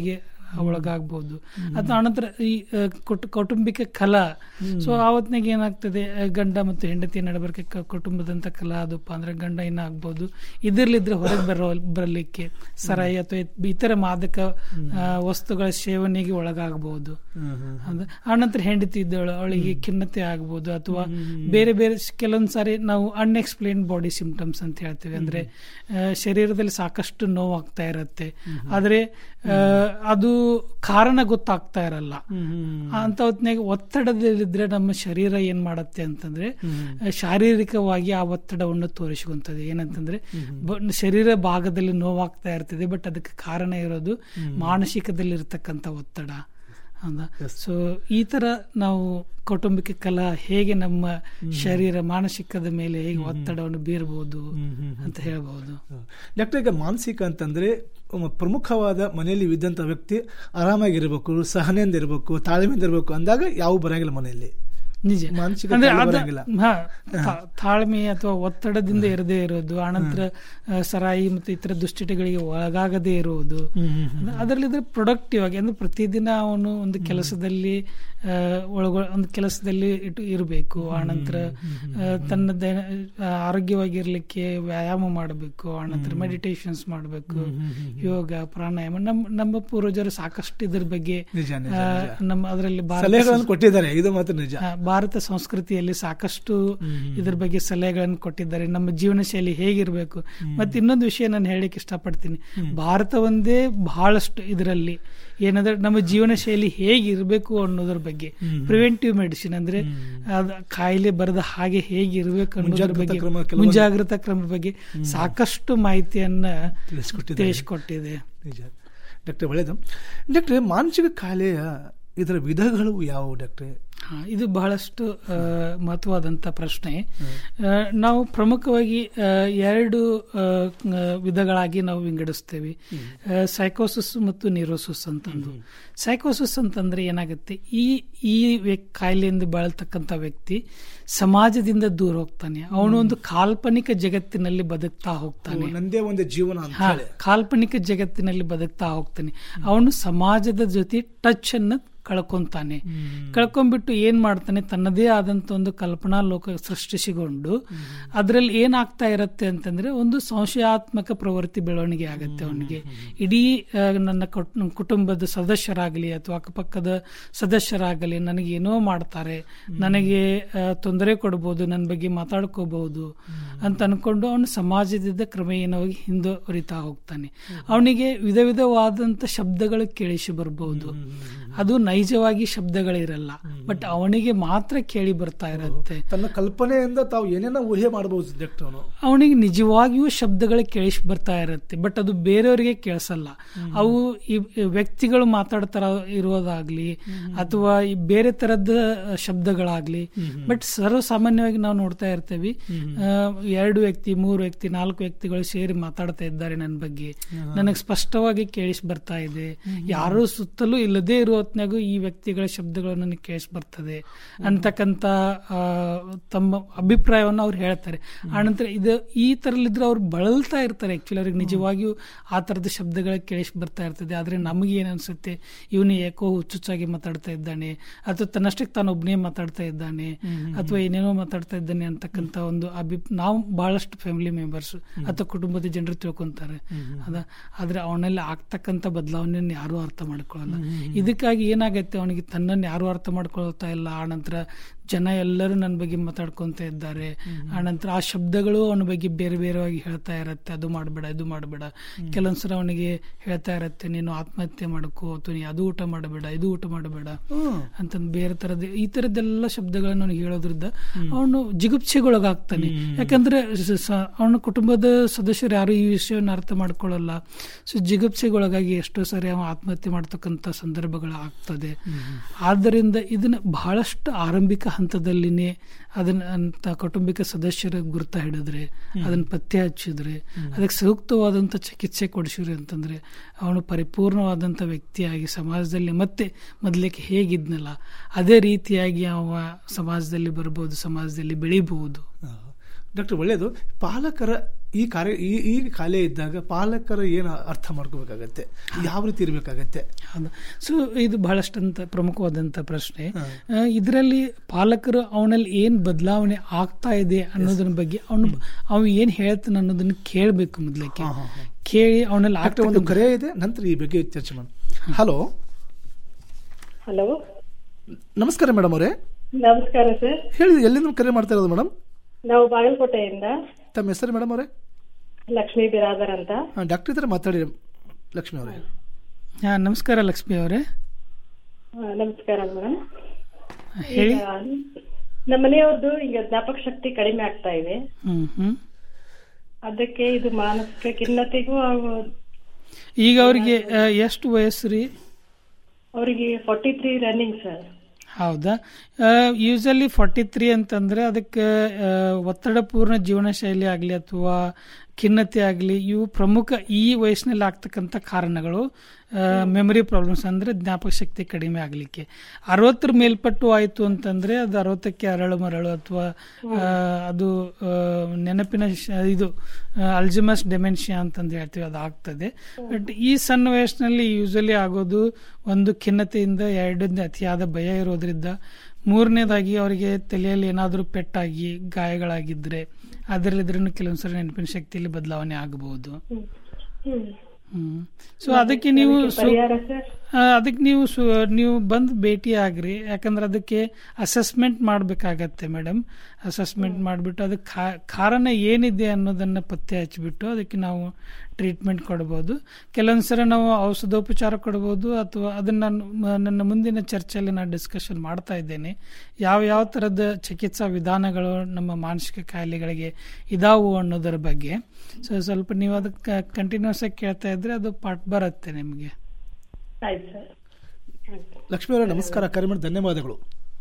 [SPEAKER 4] ಒಳಗಾಗ್ಬೋದು ಅಥವಾ ಅನಂತರ ಈ ಆ, ಕುಟ್- ಕೌಟುಂಬಿಕ ಕಲಾ ಸೊ ಆವತ್ನಾಗ ಏನಾಗ್ತದೆ ಆ, ಗಂಡ ಮತ್ತು ಹೆಂಡತಿ ನಡಬರ್ಕೆ ಕ- ಕುಟುಂಬದಂತ ಕಲಾ ಅದಪ್ಪ ಅಂದ್ರೆ ಗಂಡ ಏನಾಗ್ಬೋದು ಇದ್ರಲ್ಲಿದ್ರೆ ಹೊರಗೆ ಬರೋ ಬರಲಿಕ್ಕೆ ಸರಾಯಿ ಅಥವಾ ಇತ್- ಇತರ ಮಾದಕ ಆ, ವಸ್ತುಗಳ ಸೇವನೆಗೆ ಒಳಗಾಗಬಹುದು ಅಂದ್ರೆ ಆನಂತರ ಹೆಂಡತಿ ಇದ್ದವಳು ಅವಳಿಗೆ ಖಿನ್ನತೆ ಆಗ್ಬೋದು ಅಥವಾ ಬೇರೆ ಬೇರೆ ಸ್- ಕೆಲವೊಂದ್ ಸಾರಿ ನಾವು ಅನ್ಎಕ್ಸ್ಪ್ಲೇನ್ ಬಾಡಿ ಸಿಂಪ್ಟಮ್ಸ್ ಅಂತ ಹೇಳ್ತೇವೆ ಅಂದ್ರೆ ಆ, ಶರೀರದಲ್ಲಿ ಸಾಕಷ್ಟು ನೋವಾಗ್ತಾ ಇರತ್ತೆ ಆದ್ರೆ ಆ, ಅದು ಕಾರಣ ಗೊತ್ತಾಗ್ತಾ ಇರಲ್ಲ ಅಂತ ಹೊತ್ನಾಗ ಒತ್ತಡದಲ್ಲಿದ್ರೆ ನಮ್ಮ ಶರೀರ ಏನ್ ಮಾಡತ್ತೆ ಅಂತಂದ್ರೆ ಆ, ಶಾರೀರಿಕವಾಗಿ ಆ ಒತ್ತಡವನ್ನು ತೋರಿಸಿಕೊಂತದೆ ಏನಂತಂದ್ರೆ ಬ- ಶರೀರ ಭಾಗದಲ್ಲಿ ನೋವಾಗ್ತಾ ಇರ್ತದೆ ಬಟ್ ಅದಕ್ಕೆ ಕಾರಣ ಇರೋದು ಮಾನಸಿಕದಲ್ಲಿ ಇರತಕ್ಕಂತ ಒತ್ತಡ ಹೌದಾ ಸೊ ಈ ತರ ನಾವು ಕೌಟುಂಬಿಕ ಕಲಾ ಹೇಗೆ ನಮ್ಮ ಶರೀರ ಮಾನಸಿಕದ ಮೇಲೆ ಹೇಗೆ ಒತ್ತಡವನ್ನು ಬೀರಬಹುದು ಅಂತ ಹೇಳ್ಬಹುದು
[SPEAKER 3] ಡಾಕ್ಟರ್ ಈಗ ಮಾನಸಿಕ ಅಂತಂದ್ರೆ ಒಬ್ಬ ಪ್ರಮುಖವಾದ ಮನೆಯಲ್ಲಿ ಇದ್ದಂತ ವ್ಯಕ್ತಿ ಆರಾಮಾಗಿರ್ಬೇಕು ಸಹನೆಯಿಂದ ಇರಬೇಕು ತಾಳ್ಮೆಯಿಂದ ಇರಬೇಕು ಅಂದಾಗ ಯಾವ ಬರಂಗಿಲ್ಲ ಮನೆಯಲ್ಲಿ
[SPEAKER 4] ನಿಜ
[SPEAKER 3] ಮಾನಸಿಕ
[SPEAKER 4] ಅಂದ್ರೆ
[SPEAKER 3] ಕಾಯಿಲೆ
[SPEAKER 4] ಅದ-
[SPEAKER 3] ಬರಂಗಿಲ್ಲ
[SPEAKER 4] ಹಾ, ತಾ- ತಾಳ್ಮೆ ಅಥವಾ ಒತ್ತಡದಿಂದ ಇರದೇ ಇರೋದು ಆನಂತರ ಆ, ಸರಾಯಿ ಮತ್ತು ಇತರ ದುಶ್ಚಟಗಳಿಗೆ ಒಳಗಾಗದೇ ಇರುವುದು ಅದರಲ್ಲಿದ್ರೆ ಪ್ರೊಡಕ್ಟಿವ್ ಆಗಿ ಅಂದ್ರೆ ಪ್ರತಿದಿನ ಅವನು ಒಂದು ಕೆಲಸದಲ್ಲಿ ಆ, ಒಳಗ ಒಂದು ಕೆಲಸದಲ್ಲಿ ಇಟ್ಟು ಇರಬೇಕು ಆನಂತರ ಆ, ತನ್ನ ದ- ಆ, ಆರೋಗ್ಯವಾಗಿರ್ಲಿಕ್ಕೆ ವ್ಯಾಯಾಮ ಮಾಡಬೇಕು ಆನಂತರ ಮೆಡಿಟೇಷನ್ಸ್ ಮಾಡಬೇಕು ಯೋಗ ಪ್ರಾಣಾಯಾಮ ನಮ್ಮ ನಮ್ಮ ಪೂರ್ವಜರು ಸಾಕಷ್ಟು ಇದ್ರ ಬಗ್ಗೆ
[SPEAKER 3] ನಿಜ, ನಿಜ,
[SPEAKER 4] ಆ,
[SPEAKER 3] ನಿಜ.
[SPEAKER 4] ನಮ್ಮ ಅದರಲ್ಲಿ
[SPEAKER 3] ಸಲಹೆಗಳನ್ನು ಕೊಟ್ಟಿದ್ದಾರೆ ಇದು ಮಾತ್ರ ನಿಜ
[SPEAKER 4] ಆ, ಭಾರತ ಸಂಸ್ಕೃತಿಯಲ್ಲಿ ಸಾಕಷ್ಟು ಇದ್ರ ಬಗ್ಗೆ ಸಲಹೆಗಳನ್ನು ಕೊಟ್ಟಿದ್ದಾರೆ ನಮ್ಮ ಜೀವನ ಶೈಲಿ ಹೇಗಿರ್ಬೇಕು ಮತ್ತೆ ಇನ್ನೊಂದು ವಿಷಯ ನಾನು ಹೇಳಲಿಕ್ಕೆ ಇಷ್ಟಪಡ್ತೀನಿ ಭಾರತ ಒಂದೇ ಬಹಳಷ್ಟು ಇದರಲ್ಲಿ ಏನಂದ್ರೆ ನಮ್ಮ ಜೀವನ ಶೈಲಿ ಹೇಗಿರ್ಬೇಕು ಅನ್ನೋದ್ರ ಬಗ್ಗೆ ಪ್ರಿವೆಂಟಿವ್ ಮೆಡಿಸಿನ್ ಅಂದ್ರೆ ಅದ್ ಕಾಯಿಲೆ ಬರದ ಹಾಗೆ ಹೇಗಿರ್ಬೇಕು ಅನ್ನೋದ್ರ
[SPEAKER 3] ಮುಂಜಾಗ್ರತಾ
[SPEAKER 4] ಬಗ್ಗೆ
[SPEAKER 3] ಕ್ರಮ ಕೆಲವೊಂದು-
[SPEAKER 4] ಮುಂಜಾಗ್ರತಾ ಕ್ರಮದ ಬಗ್ಗೆ ಸಾಕಷ್ಟು ಮಾಹಿತಿಯನ್ನ
[SPEAKER 3] ತಿಳಿಸ್ಕೊಟ್ಟಿದ್ದಾರೆ.
[SPEAKER 4] ತಿಳಿಸ್ಕೊಟ್ಟಿದೆ
[SPEAKER 3] ನಿಜ ಡಾಕ್ಟರ್ ಒಳ್ಳೇದು ಡಾಕ್ಟ್ರೆ ಮಾನಸಿಕ ಕಾಯಿಲೆಯ ಇದರ ವಿಧಗಳು ಯಾವುವು ಡಾಕ್ಟ್ರೆ
[SPEAKER 4] ಹಾ, ಇದು ಬಹಳಷ್ಟು ಆ, ಮಹತ್ವವಾದಂಥ ಪ್ರಶ್ನೆ ಆ, ನಾವು ಪ್ರಮುಖವಾಗಿ ಆ, ಎರಡು ಆ, ಆ, ವಿಧಗಳಾಗಿ ನಾವು ವಿಂಗಡಿಸ್ತೇವೆ ಸೈಕೋಸಿಸ್ ಮತ್ತು ನ್ಯೂರೋಸಿಸ್ ಅಂತಂದು ಸೈಕೋಸಿಸ್ ಅಂತಂದ್ರೆ ಏನಾಗುತ್ತೆ ಈ ಈ ವ್ಯ- ಕಾಯಿಲೆಯಿಂದ ಬಳಲ್ತಕ್ಕಂಥ ವ್ಯಕ್ತಿ ಸಮಾಜದಿಂದ ದೂರ ಹೋಗ್ತಾನೆ ಅವನು ಒಂದು ಕಾಲ್ಪನಿಕ ಜಗತ್ತಿನಲ್ಲಿ ಬದುಕ್ತಾ ಹೋಗ್ತಾನೆ
[SPEAKER 3] ನಂದೇ ಒಂದು ಜೀವನ ಅಂತ
[SPEAKER 4] ಹಾ,
[SPEAKER 3] ಹೇಳಿ
[SPEAKER 4] ಕಾಲ್ಪನಿಕ ಜಗತ್ತಿನಲ್ಲಿ ಬದುಕ್ತಾ ಹೋಗ್ತಾನೆ ಅವನು ಸಮಾಜದ ಜೊತೆ ಟಚ್ ಅನ್ನ ಕಳ್ಕೊಂತಾನೆ ಕಳ್ಕೊಂಡ್ಬಿಟ್ಟು ಏನ್ ಮಾಡ್ತಾನೆ ತನ್ನದೇ ಆದಂತ ಒಂದು ಕಲ್ಪನಾ ಲೋಕ ಸೃಷ್ಟಿಸಿಕೊಂಡು ಅದರಲ್ಲಿ ಏನಾಗ್ತಾ ಇರತ್ತೆ ಅಂತಂದ್ರೆ ಒಂದು ಸಂಶಯಾತ್ಮಕ ಪ್ರವೃತ್ತಿ ಬೆಳವಣಿಗೆ ಆಗತ್ತೆ ಅವನಿಗೆ ಇಡೀ ಆ, ನನ್ನ ಕುಟ್- ಕುಟುಂಬದ ಸದಸ್ಯರಾಗಲಿ ಅಥವಾ ಅಕ್ಕಪಕ್ಕದ ಸದಸ್ಯರಾಗಲಿ ನನಗೆ ಏನೋ ಮಾಡ್ತಾರೆ ನನಗೆ ಆ, ತೊಂದರೆ ಕೊಡ್ಬೋದು ನನ್ನ ಬಗ್ಗೆ ಮಾತಾಡ್ಕೋಬಹುದು ಅಂತ ಅನ್ಕೊಂಡು ಅವನು ಸಮಾಜದಿಂದ ಕ್ರಮೇಣವಾಗಿ ಹಿಂದುವರಿತಾ ಹೋಗ್ತಾನೆ ಅವನಿಗೆ ವಿಧ ವಿಧವಾದಂತ ಶಬ್ದಗಳು ಕೇಳಿಸಿ ಬರ್ಬಹುದು ಅದು ನೈಜವಾಗಿ ಶಬ್ದಗಳಿರಲ್ಲ ಬಟ್ ಅವನಿಗೆ ಮಾತ್ರ ಕೇಳಿ ಬರ್ತಾ ಇರುತ್ತೆ
[SPEAKER 3] ತನ್ನ ಕಲ್ಪನೆಯಿಂದ ತಾವು ಏನೇನೋ ಊಹೆ ಮಾಡಬಹುದು ಡಾಕ್ಟರ್ ಅವನು
[SPEAKER 4] ಅವನಿಗೆ ನಿಜವಾಗಿಯೂ ಶಬ್ದಗಳು ಕೇಳಿಸಿ ಬರ್ತಾ ಇರುತ್ತೆ ಬಟ್ ಅದು ಬೇರೆಯವರಿಗೆ ಕೇಳಿಸಲ್ಲ ಅವು ಈ ವ್ಯಕ್ತಿಗಳು ಮಾತಾಡ್ತಾರ ಇರೋದಾಗ್ಲಿ ಅಥವಾ ಈ ಬೇರೆ ತರದ ಶಬ್ದಗಳಾಗ್ಲಿ ಬಟ್ ಸರ್ವಸಾಮಾನ್ಯವಾಗಿ ನಾವು ನೋಡ್ತಾ ಇರ್ತೇವೆ ಆ, ಎರಡು ವ್ಯಕ್ತಿ ಮೂರು ವ್ಯಕ್ತಿ ನಾಲ್ಕು ವ್ಯಕ್ತಿಗಳು ಸೇರಿ ಮಾತಾಡ್ತಾ ಇದ್ದಾರೆ ನನ್ನ ಬಗ್ಗೆ ನನಗೆ ಸ್ಪಷ್ಟವಾಗಿ ಕೇಳಿಸಿ ಬರ್ತಾ ಇದೆ ಯಾರೂ ಸುತ್ತಲೂ ಇಲ್ಲದೇ ಇರೋ ಹೊತ್ನಾಗೂ ಈ ವ್ಯಕ್ತಿಗಳ ಶಬ್ದಗಳು ನನಗೆ ಕೇಳಿಸಿ ಬರ್ತದೆ ಅಂತಕ್ಕಂತ ಆ, ತಮ್ಮ ಅಭಿಪ್ರಾಯವನ್ನು ಅವ್ರು ಹೇಳ್ತಾರೆ ಆನಂತರ ಇದು ಈ ತರಲಿದ್ರೆ ಅವ್ರು ಬಳಲ್ತಾ ಇರ್ತಾರೆ ಆಕ್ಚುಲಿ ಅವ್ರಿಗೆ ನಿಜವಾಗಿಯೂ ಆ ತರದ ಶಬ್ದಗಳ ಕೇಳಿಸಿ ಬರ್ತಾ ಇರ್ತದೆ ಆದ್ರೆ ನಮಗೆ ಏನ್ ಅನ್ಸುತ್ತೆ ಇವನು ಏಕೋ ಹುಚ್ಚುಚ್ಚಾಗಿ ಮಾತಾಡ್ತಾ ಇದ್ದಾನೆ ಅಥವಾ ತನ್ನಷ್ಟಕ್ಕೆ ತಾನು ಒಬ್ಬನೇ ಮಾತಾಡ್ತಾ ಇದ್ದಾನೆ ಅಥವಾ ಏನೇನೋ ಮಾತಾಡ್ತಾ ಇದ್ದಾನೆ ಅಂತಕ್ಕಂತ ಒಂದು ಅಭಿ ನಾವು ಬಹಳಷ್ಟು ಫ್ಯಾಮಿಲಿ ಮೆಂಬರ್ಸ್ ಅಥವಾ ಕುಟುಂಬದ ಜನರು ತಿಳ್ಕೊಂತಾರೆ ಅದ ಆದ್ರೆ ಅವನಲ್ಲಿ ಆಗ್ತಕ್ಕಂತ ಬದಲಾವಣೆಯನ್ನು ಯಾರು ಅರ್ಥ ಮಾಡ್ಕೊಳ್ಳಲ್ಲ ಇದಕ್ಕಾಗಿ ಏನಾಗತ್ತೆ ಅವನಿಗೆ ತನ್ನನ್ನು ಯಾರು ಅರ್ಥ ಮಾಡ್ಕೊಳ್ತಾ ಇಲ್ಲ ಆನಂತರ ಜನ ಎಲ್ಲರೂ ನನ್ನ ಬಗ್ಗೆ ಮಾತಾಡ್ಕೊಂತ ಇದ್ದಾರೆ ಆನಂತರ ಆ ಶಬ್ದಗಳು ಅವನ ಬಗ್ಗೆ ಬೇರೆ ಬೇರೆವಾಗಿ ಹೇಳ್ತಾ ಇರತ್ತೆ ಅದು ಮಾಡಬೇಡ ಇದು ಮಾಡಬೇಡ ಕೆಲವೊಂದ್ಸಲ ಅವನಿಗೆ ಹೇಳ್ತಾ ಇರತ್ತೆ ನೀನು ಆತ್ಮಹತ್ಯೆ ಮಾಡ್ಕೋ ಅಥವಾ ನೀ ಅದು ಊಟ ಮಾಡಬೇಡ ಇದು ಊಟ ಮಾಡಬೇಡ ಅಂತಂದ್ ಬೇರೆ ತರದ ಈ ತರದ್ದೆಲ್ಲ ಶಬ್ದಗಳನ್ನು ಅವನಿಗೆ ಹೇಳೋದ್ರಿಂದ ಅವನು ಜಿಗುಪ್ಸೆಗೊಳಗಾಗ್ತಾನೆ ಯಾಕಂದ್ರೆ ಸ- ಸ- ಅವನ ಕುಟುಂಬದ ಸದಸ್ಯರು ಯಾರು ಈ ವಿಷಯವನ್ನು ಅರ್ಥ ಮಾಡ್ಕೊಳ್ಳಲ್ಲ ಸೊ ಜಿಗುಪ್ಸೆಗೊಳಗಾಗಿ ಎಷ್ಟೋ ಸಾರಿ ಅವ ಆತ್ಮಹತ್ಯೆ ಮಾಡ್ತಕ್ಕಂಥ ಸಂದರ್ಭಗಳು ಆಗ್ತದೆ ಆದ್ದರಿಂದ ಇದನ್ನ ಬಹಳಷ್ಟು ಆರಂಭಿಕ ಹಂತದಲ್ಲಿನೇ ಅದನ್ನ ಅಂತ ಕೌಟುಂಬಿಕ ಸದಸ್ಯರ ಗುರುತ ಹಿಡಿದ್ರೆ ಅದನ್ನ ಪತ್ತೆ ಹಚ್ಚಿದ್ರೆ ಅದಕ್ಕೆ ಸೂಕ್ತವಾದಂಥ ಚಿಕಿತ್ಸೆ ಕೊಡಿಸಿದ್ರೆ ಅಂತಂದ್ರೆ ಅವನು ಪರಿಪೂರ್ಣವಾದಂಥ ವ್ಯಕ್ತಿಯಾಗಿ ಸಮಾಜದಲ್ಲಿ ಮತ್ತೆ ಮೊದಲಿಗೆ ಹೇಗಿದ್ನಲ್ಲ ಅದೇ ರೀತಿಯಾಗಿ ಅವ ಸಮಾಜದಲ್ಲಿ ಬರ್ಬೋದು ಸಮಾಜದಲ್ಲಿ ಬೆಳಿಬಹುದು
[SPEAKER 3] ಡಾಕ್ಟರ್ ಒಳ್ಳೆಯದು ಪಾಲಕರ ಈ ಕಾರ್ಯ ಈ ಈ ಕಾಯಿಲೆ ಇದ್ದಾಗ ಪಾಲಕರು ಏನು ಅರ್ಥ ಮಾಡ್ಕೋಬೇಕಾಗತ್ತೆ ಯಾವ ರೀತಿ ಇರಬೇಕಾಗತ್ತೆ
[SPEAKER 4] ಹೌದು ಸೊ ಇದು ಬಹಳಷ್ಟಂತ ಪ್ರಮುಖವಾದಂತ ಪ್ರಶ್ನೆ ಇದರಲ್ಲಿ ಪಾಲಕರು ಅವನಲ್ಲಿ ಏನ್ ಬದಲಾವಣೆ ಆಗ್ತಾ ಇದೆ ಅನ್ನೋದ್ರ ಬಗ್ಗೆ ಅವನು ಅವ ಏನ್ ಹೇಳ್ತಾನೆ ಅನ್ನೋದನ್ನ ಕೇಳಬೇಕು ಮೊದ್ಲಕ್ಕೆ ಕೇಳಿ ಅವನಲ್ಲಿ
[SPEAKER 3] ಡಾಕ್ಟರ್ ಒಂದು ಕರೆ ಇದೆ ನಂತರ ಈ ಬಗ್ಗೆ ಚರ್ಚೆ ಮಾಡೋಣ ಹಲೋ
[SPEAKER 5] ಹಲೋ
[SPEAKER 3] ನಮಸ್ಕಾರ ಮೇಡಮ್ ಅವರೇ
[SPEAKER 5] ನಮಸ್ಕಾರ ಸರ್
[SPEAKER 3] ಹೇಳಿ ಎಲ್ಲಿಂದ ಕರೆ ಮಾಡ್ತಾ ಇರೋದು ಮೇಡಮ್
[SPEAKER 5] ನಾವು ಬಾಗಲಕೋಟೆಯಿಂದ
[SPEAKER 3] ತಮ್ಮ ಹೆಸರು ಮೇಡಮ್ ಅವರೇ
[SPEAKER 5] ಲಕ್ಷ್ಮೀ ಬಿರಾದರ್ ಅಂತ
[SPEAKER 3] ಡಾಕ್ಟರ್ ಇದ್ರೆ ಮಾತಾಡಿ ಲಕ್ಷ್ಮಿ ಅವರೇ
[SPEAKER 4] ಹಾ ನಮಸ್ಕಾರ ಲಕ್ಷ್ಮಿ ಅವರೇ
[SPEAKER 5] ಆ, ನಮಸ್ಕಾರ ಮೇಡಮ್
[SPEAKER 4] ಹೇಳಿ
[SPEAKER 5] ನಮ್ಮ ಮನೆಯವ್ರದ್ದು ಈಗ ಜ್ಞಾಪಕ ಶಕ್ತಿ ಕಡಿಮೆ ಆಗ್ತಾ ಇದೆ
[SPEAKER 4] ಹ್ಮ್ ಹ್ಮ್
[SPEAKER 5] ಅದಕ್ಕೆ ಇದು ಮಾನಸಿಕ ಖಿನ್ನತೆಗೂ
[SPEAKER 4] ಈಗ ಅವರಿಗೆ ಎಷ್ಟು ವಯಸ್ಸು ರೀ
[SPEAKER 5] ಅವರಿಗೆ ಫಾರ್ಟಿ ತ್ರೀ ರನ್ನಿಂಗ್ ಸರ್
[SPEAKER 4] ಹೌದಾ ಯೂಸಲಿ ಫಾರ್ಟಿ ತ್ರೀ ಅಂತಂದ್ರೆ ಅದಕ್ಕೆ ಆ, ಒತ್ತಡಪೂರ್ಣ ಜೀವನ ಶೈಲಿ ಆಗಲಿ ಅಥವಾ ಖಿನ್ನತೆ ಆಗಲಿ ಇವು ಪ್ರಮುಖ ಈ ವಯಸ್ಸಿನಲ್ಲಿ ಆಗ್ತಕ್ಕಂಥ ಕಾರಣಗಳು ಮೆಮರಿ ಪ್ರಾಬ್ಲಮ್ಸ್ ಅಂದ್ರೆ ಜ್ಞಾಪಕ ಶಕ್ತಿ ಕಡಿಮೆ ಆಗಲಿಕ್ಕೆ ಅರವತ್ತರ ಮೇಲ್ಪಟ್ಟು ಆಯಿತು ಅಂತಂದ್ರೆ ಅದು ಅರವತ್ತಕ್ಕೆ ಅರಳು ಮರಳು ಅಥವಾ ಆ, ಅದು ಆ, ನೆನಪಿನ ಶ- ಇದು ಅಲ್ಜಿಮಸ್ ಡೆಮೆನ್ಷಿಯಾ ಅಂತಂದು ಹೇಳ್ತೀವಿ ಅದು ಆಗ್ತದೆ ಬಟ್ ಈ ಸಣ್ಣ ವಯಸ್ಸಿನಲ್ಲಿ ಯೂಸಲಿ ಆಗೋದು ಒಂದು ಖಿನ್ನತೆಯಿಂದ ಎರಡನೇ ಅತಿಯಾದ ಭಯ ಇರೋದ್ರಿಂದ ಮೂರನೇದಾಗಿ ಅವರಿಗೆ ತಲೆಯಲ್ಲಿ ಏನಾದರೂ ಪೆಟ್ಟಾಗಿ ಗಾಯಗಳಾಗಿದ್ರೆ ಅದರಲ್ಲಿದ್ರೂ ಕೆಲವೊಂದ್ಸರಿ ನೆನಪಿನ ಶಕ್ತಿಯಲ್ಲಿ ಬದಲಾವಣೆ ಆಗಬಹುದು ಹ್ಮ್ ಸೊ ಅದಕ್ಕೆ ನೀವು ಸು-
[SPEAKER 5] ಪರಿಹಾರ ಸರ್
[SPEAKER 4] ಆ, ಅದಕ್ಕೆ ನೀವು ಸು ನೀವು ಬಂದು ಭೇಟಿ ಆಗ್ರಿ ಯಾಕಂದ್ರೆ ಅದಕ್ಕೆ ಅಸೆಸ್ಮೆಂಟ್ ಮಾಡಬೇಕಾಗತ್ತೆ ಮೇಡಮ್ ಅಸೆಸ್ಮೆಂಟ್ ಮಾಡಿಬಿಟ್ಟು ಅದಕ್ಕೆ ಕಾ- ಕಾರಣ ಏನಿದೆ ಅನ್ನೋದನ್ನ ಪತ್ತೆ ಹಚ್ಚಿಬಿಟ್ಟು ಅದಕ್ಕೆ ನಾವು ಟ್ರೀಟ್ಮೆಂಟ್ ಕೊಡ್ಬೋದು ಕೆಲವೊಂದು ಸಲ ನಾವು ಔಷಧೋಪಚಾರ ಕೊಡ್ಬೋದು ಅಥವಾ ಅದನ್ನ ನಾನು ಮ- ನನ್ನ ಮುಂದಿನ ಚರ್ಚೆಯಲ್ಲಿ ನಾನು ಡಿಸ್ಕಷನ್ ಮಾಡ್ತಾ ಇದ್ದೇನೆ ಯಾವ ಯಾವ ಥರದ ಚಿಕಿತ್ಸಾ ವಿಧಾನಗಳು ನಮ್ಮ ಮಾನಸಿಕ ಕಾಯಿಲೆಗಳಿಗೆ ಇದಾವು ಅನ್ನೋದರ ಬಗ್ಗೆ ಸೊ ಸ್ವಲ್ಪ ನೀವು ಅದಕ್ಕೆ ಕಂಟಿನ್ಯೂಸ್ ಆಗಿ ಕೇಳ್ತಾ ಇದ್ರೆ ಅದು ಪಾಠ ಬರುತ್ತೆ ನಿಮಗೆ
[SPEAKER 5] ಆಯ್ತು ಸರ್
[SPEAKER 3] ಲಕ್ಷ್ಮಿ ಅವರೇ ನಮಸ್ಕಾರ ಕರೆ ಮಾಡಿ ಧನ್ಯವಾದಗಳು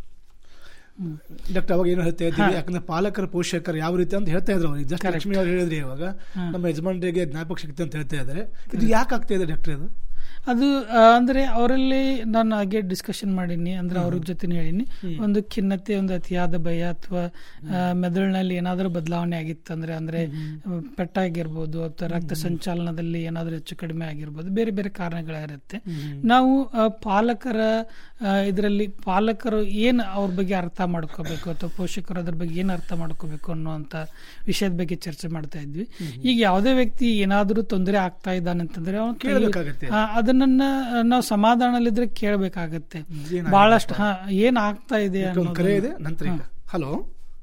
[SPEAKER 3] ಡಾಕ್ಟರ್ ಅವಾಗ ಏನು ಹೇಳ್ತಾ ಇದ್ದೀವಿ ಯಾಕಂದ್ರೆ ಪಾಲಕರ ಪೋಷಕರು ಯಾವ ರೀತಿ ಅಂತ ಹೇಳ್ತಾ ಇದ್ರು ಅವ್ರಿಗೆ ಜಸ್ಟ್ ಲಕ್ಷ್ಮಿ ಅವ್ರು ಹೇಳಿದ್ರಿ ಇವಾಗ ನಮ್ಮ ಯಜಮಾನರಿಗೆ ಜ್ಞಾಪಕ ಶಕ್ತಿ ಅಂತ ಹೇಳ್ತಾ ಇದ್ದಾರೆ ಇದು ಯಾಕೆ ಆಗ್ತಾ ಇದೆ ಡಾಕ್ಟರ್ ಇದು
[SPEAKER 4] ಅದು ಆ, ಅಂದ್ರೆ ಅವರಲ್ಲಿ ನಾನು ಹಾಗೆ ಡಿಸ್ಕಷನ್ ಮಾಡೀನಿ ಅಂದ್ರೆ ಅವ್ರ ಜೊತೆ ಹೇಳಿನಿ ಒಂದು ಖಿನ್ನತೆ ಒಂದು ಅತಿಯಾದ ಭಯ ಅಥವಾ ಮೆದುಳಿನಲ್ಲಿ ಏನಾದರೂ ಬದಲಾವಣೆ ಆಗಿತ್ತಂದ್ರೆ ಅಂದ್ರೆ ಪೆಟ್ಟಾಗಿರ್ಬೋದು ಅಥವಾ ರಕ್ತ ಸಂಚಾಲನದಲ್ಲಿ ಏನಾದರೂ ಹೆಚ್ಚು ಕಡಿಮೆ ಆಗಿರ್ಬೋದು ಬೇರೆ ಬೇರೆ ಕಾರಣಗಳಿರುತ್ತೆ ನಾವು ಆ, ಪಾಲಕರ ಇದರಲ್ಲಿ ಪಾಲಕರು ಏನು ಅವ್ರ ಬಗ್ಗೆ ಅರ್ಥ ಮಾಡ್ಕೋಬೇಕು ಅಥವಾ ಪೋಷಕರು ಅದ್ರ ಬಗ್ಗೆ ಏನು ಅರ್ಥ ಮಾಡ್ಕೋಬೇಕು ಅನ್ನುವಂಥ ವಿಷಯದ ಬಗ್ಗೆ ಚರ್ಚೆ ಮಾಡ್ತಾ ಇದ್ವಿ ಈಗ ಯಾವುದೇ ವ್ಯಕ್ತಿ ಏನಾದರೂ ತೊಂದರೆ ಆಗ್ತಾ ಇದ್ದಾನೆ ಅಂತಂದ್ರೆ ಅವ್ನು ಕೈ-
[SPEAKER 3] ಕೇಳ್ಬೇಕಾಗತ್ತೆ.
[SPEAKER 4] ಆ, ಅದನ್ನ ನಾವು ಸಮಾಧಾನದಲ್ಲಿದ್ರೆ ಕೇಳಬೇಕಾಗತ್ತೆ
[SPEAKER 3] ಏನಾಗಿದೆ
[SPEAKER 4] ಬಹಳಷ್ಟು ಹಾ ಏನ್ ಆಗ್ತಾ ಇದೆ
[SPEAKER 3] ಒಂದು ಕರೆ ಇದೆ ನಂತರ ಈಗ hello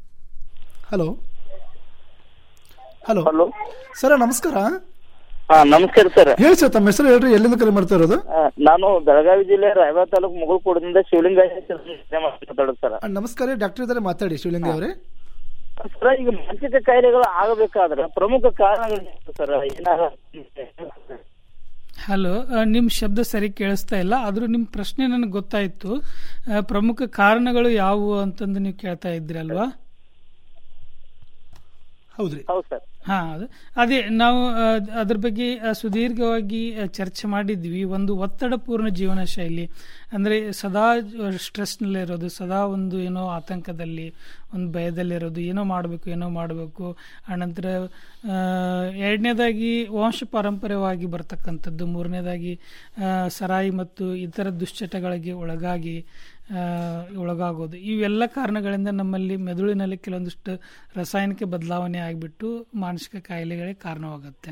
[SPEAKER 3] hello hello
[SPEAKER 6] hello
[SPEAKER 3] sir ನಮಸ್ಕಾರ
[SPEAKER 6] ಹಾ ನಮಸ್ಕಾರ ಸರ್
[SPEAKER 3] ಹೇಳಿ ಸರ್ ತಮ್ಮ ಹೆಸರು ಹೇಳ್ರಿ ಎಲ್ಲಿಂದ ಕರೆ ಮಾಡ್ತಾ ಇರೋದು
[SPEAKER 6] ಆ, ನಾನು ಬೆಳಗಾವಿ ಜಿಲ್ಲೆ ರಾಯಬಾಗ ತಾಲೂಕು ಮುಗುಳ್ಕೋಟದಿಂದ ಶಿವಲಿಂಗ ಮಾತಾಡೋದು ಸರ್
[SPEAKER 3] ಆ, ನಮಸ್ಕಾರ ಡಾಕ್ಟರ್ ಇದ್ದಾರೆ ಮಾತಾಡಿ ಶಿವಲಿಂಗ ಅವರೇ
[SPEAKER 6] ಸರ್ ಈಗ ಮಾನಸಿಕ ಕಾಯಿಲೆಗಳು ಆಗಬೇಕಾದ್ರೆ ಪ್ರಮುಖ ಕಾರಣಗಳು ಸರ್ ಏನಾಗ
[SPEAKER 4] ಹಲೋ ನಿಮ್ಮ ಶಬ್ದ ಸರಿ ಕೇಳಿಸ್ತಾ ಇಲ್ಲ ಆದ್ರೂ ನಿಮ್ಮ ಪ್ರಶ್ನೆ ನನಗೆ ಗೊತ್ತಾಯ್ತು ಆ, ಪ್ರಮುಖ ಕಾರಣಗಳು ಯಾವುವು ಅಂತಂದು ನೀವು ಕೇಳ್ತಾ ಇದ್ರಿ ಅಲ್ವಾ
[SPEAKER 3] ಹೌದ್ರಿ
[SPEAKER 6] ಹೌದು ಸರ್
[SPEAKER 4] ಹಾ ಅದು ಅದೇ ನಾವು ಆ, ಅದ್ರ ಬಗ್ಗೆ ಆ, ಸುದೀರ್ಘವಾಗಿ ಆ, ಚರ್ಚೆ ಮಾಡಿದ್ವಿ ಒಂದು ಒತ್ತಡಪೂರ್ಣ ಜೀವನ ಶೈಲಿ ಅಂದ್ರೆ ಸದಾ ಸ್ಟ್ರೆಸ್ನಲ್ಲೇ ಇರೋದು ಸದಾ ಒಂದು ಏನೋ ಆತಂಕದಲ್ಲಿ ಒಂದು ಭಯದಲ್ಲಿರೋದು ಏನೋ ಮಾಡಬೇಕು ಏನೋ ಮಾಡಬೇಕು ಆನಂತರ ಆ, ಎರಡನೇದಾಗಿ ವಂಶ ಪಾರಂಪರ್ಯವಾಗಿ ಬರ್ತಕ್ಕಂಥದ್ದು ಮೂರನೇದಾಗಿ ಆ, ಸರಾಯಿ ಮತ್ತು ಇತರ ದುಶ್ಚಟಗಳಿಗೆ ಒಳಗಾಗಿ ಆ, ಒಳಗಾಗೋದು ಇವೆಲ್ಲ ಕಾರಣಗಳಿಂದ ನಮ್ಮಲ್ಲಿ ಮೆದುಳಿನಲ್ಲಿ ಕೆಲವೊಂದಿಷ್ಟು ರಾಸಾಯನಿಕ ಬದಲಾವಣೆ ಆಗಿಬಿಟ್ಟು ಮಾನಸಿಕ ಕಾಯಿಲೆಗಳಿಗೆ ಕಾರಣವಾಗುತ್ತೆ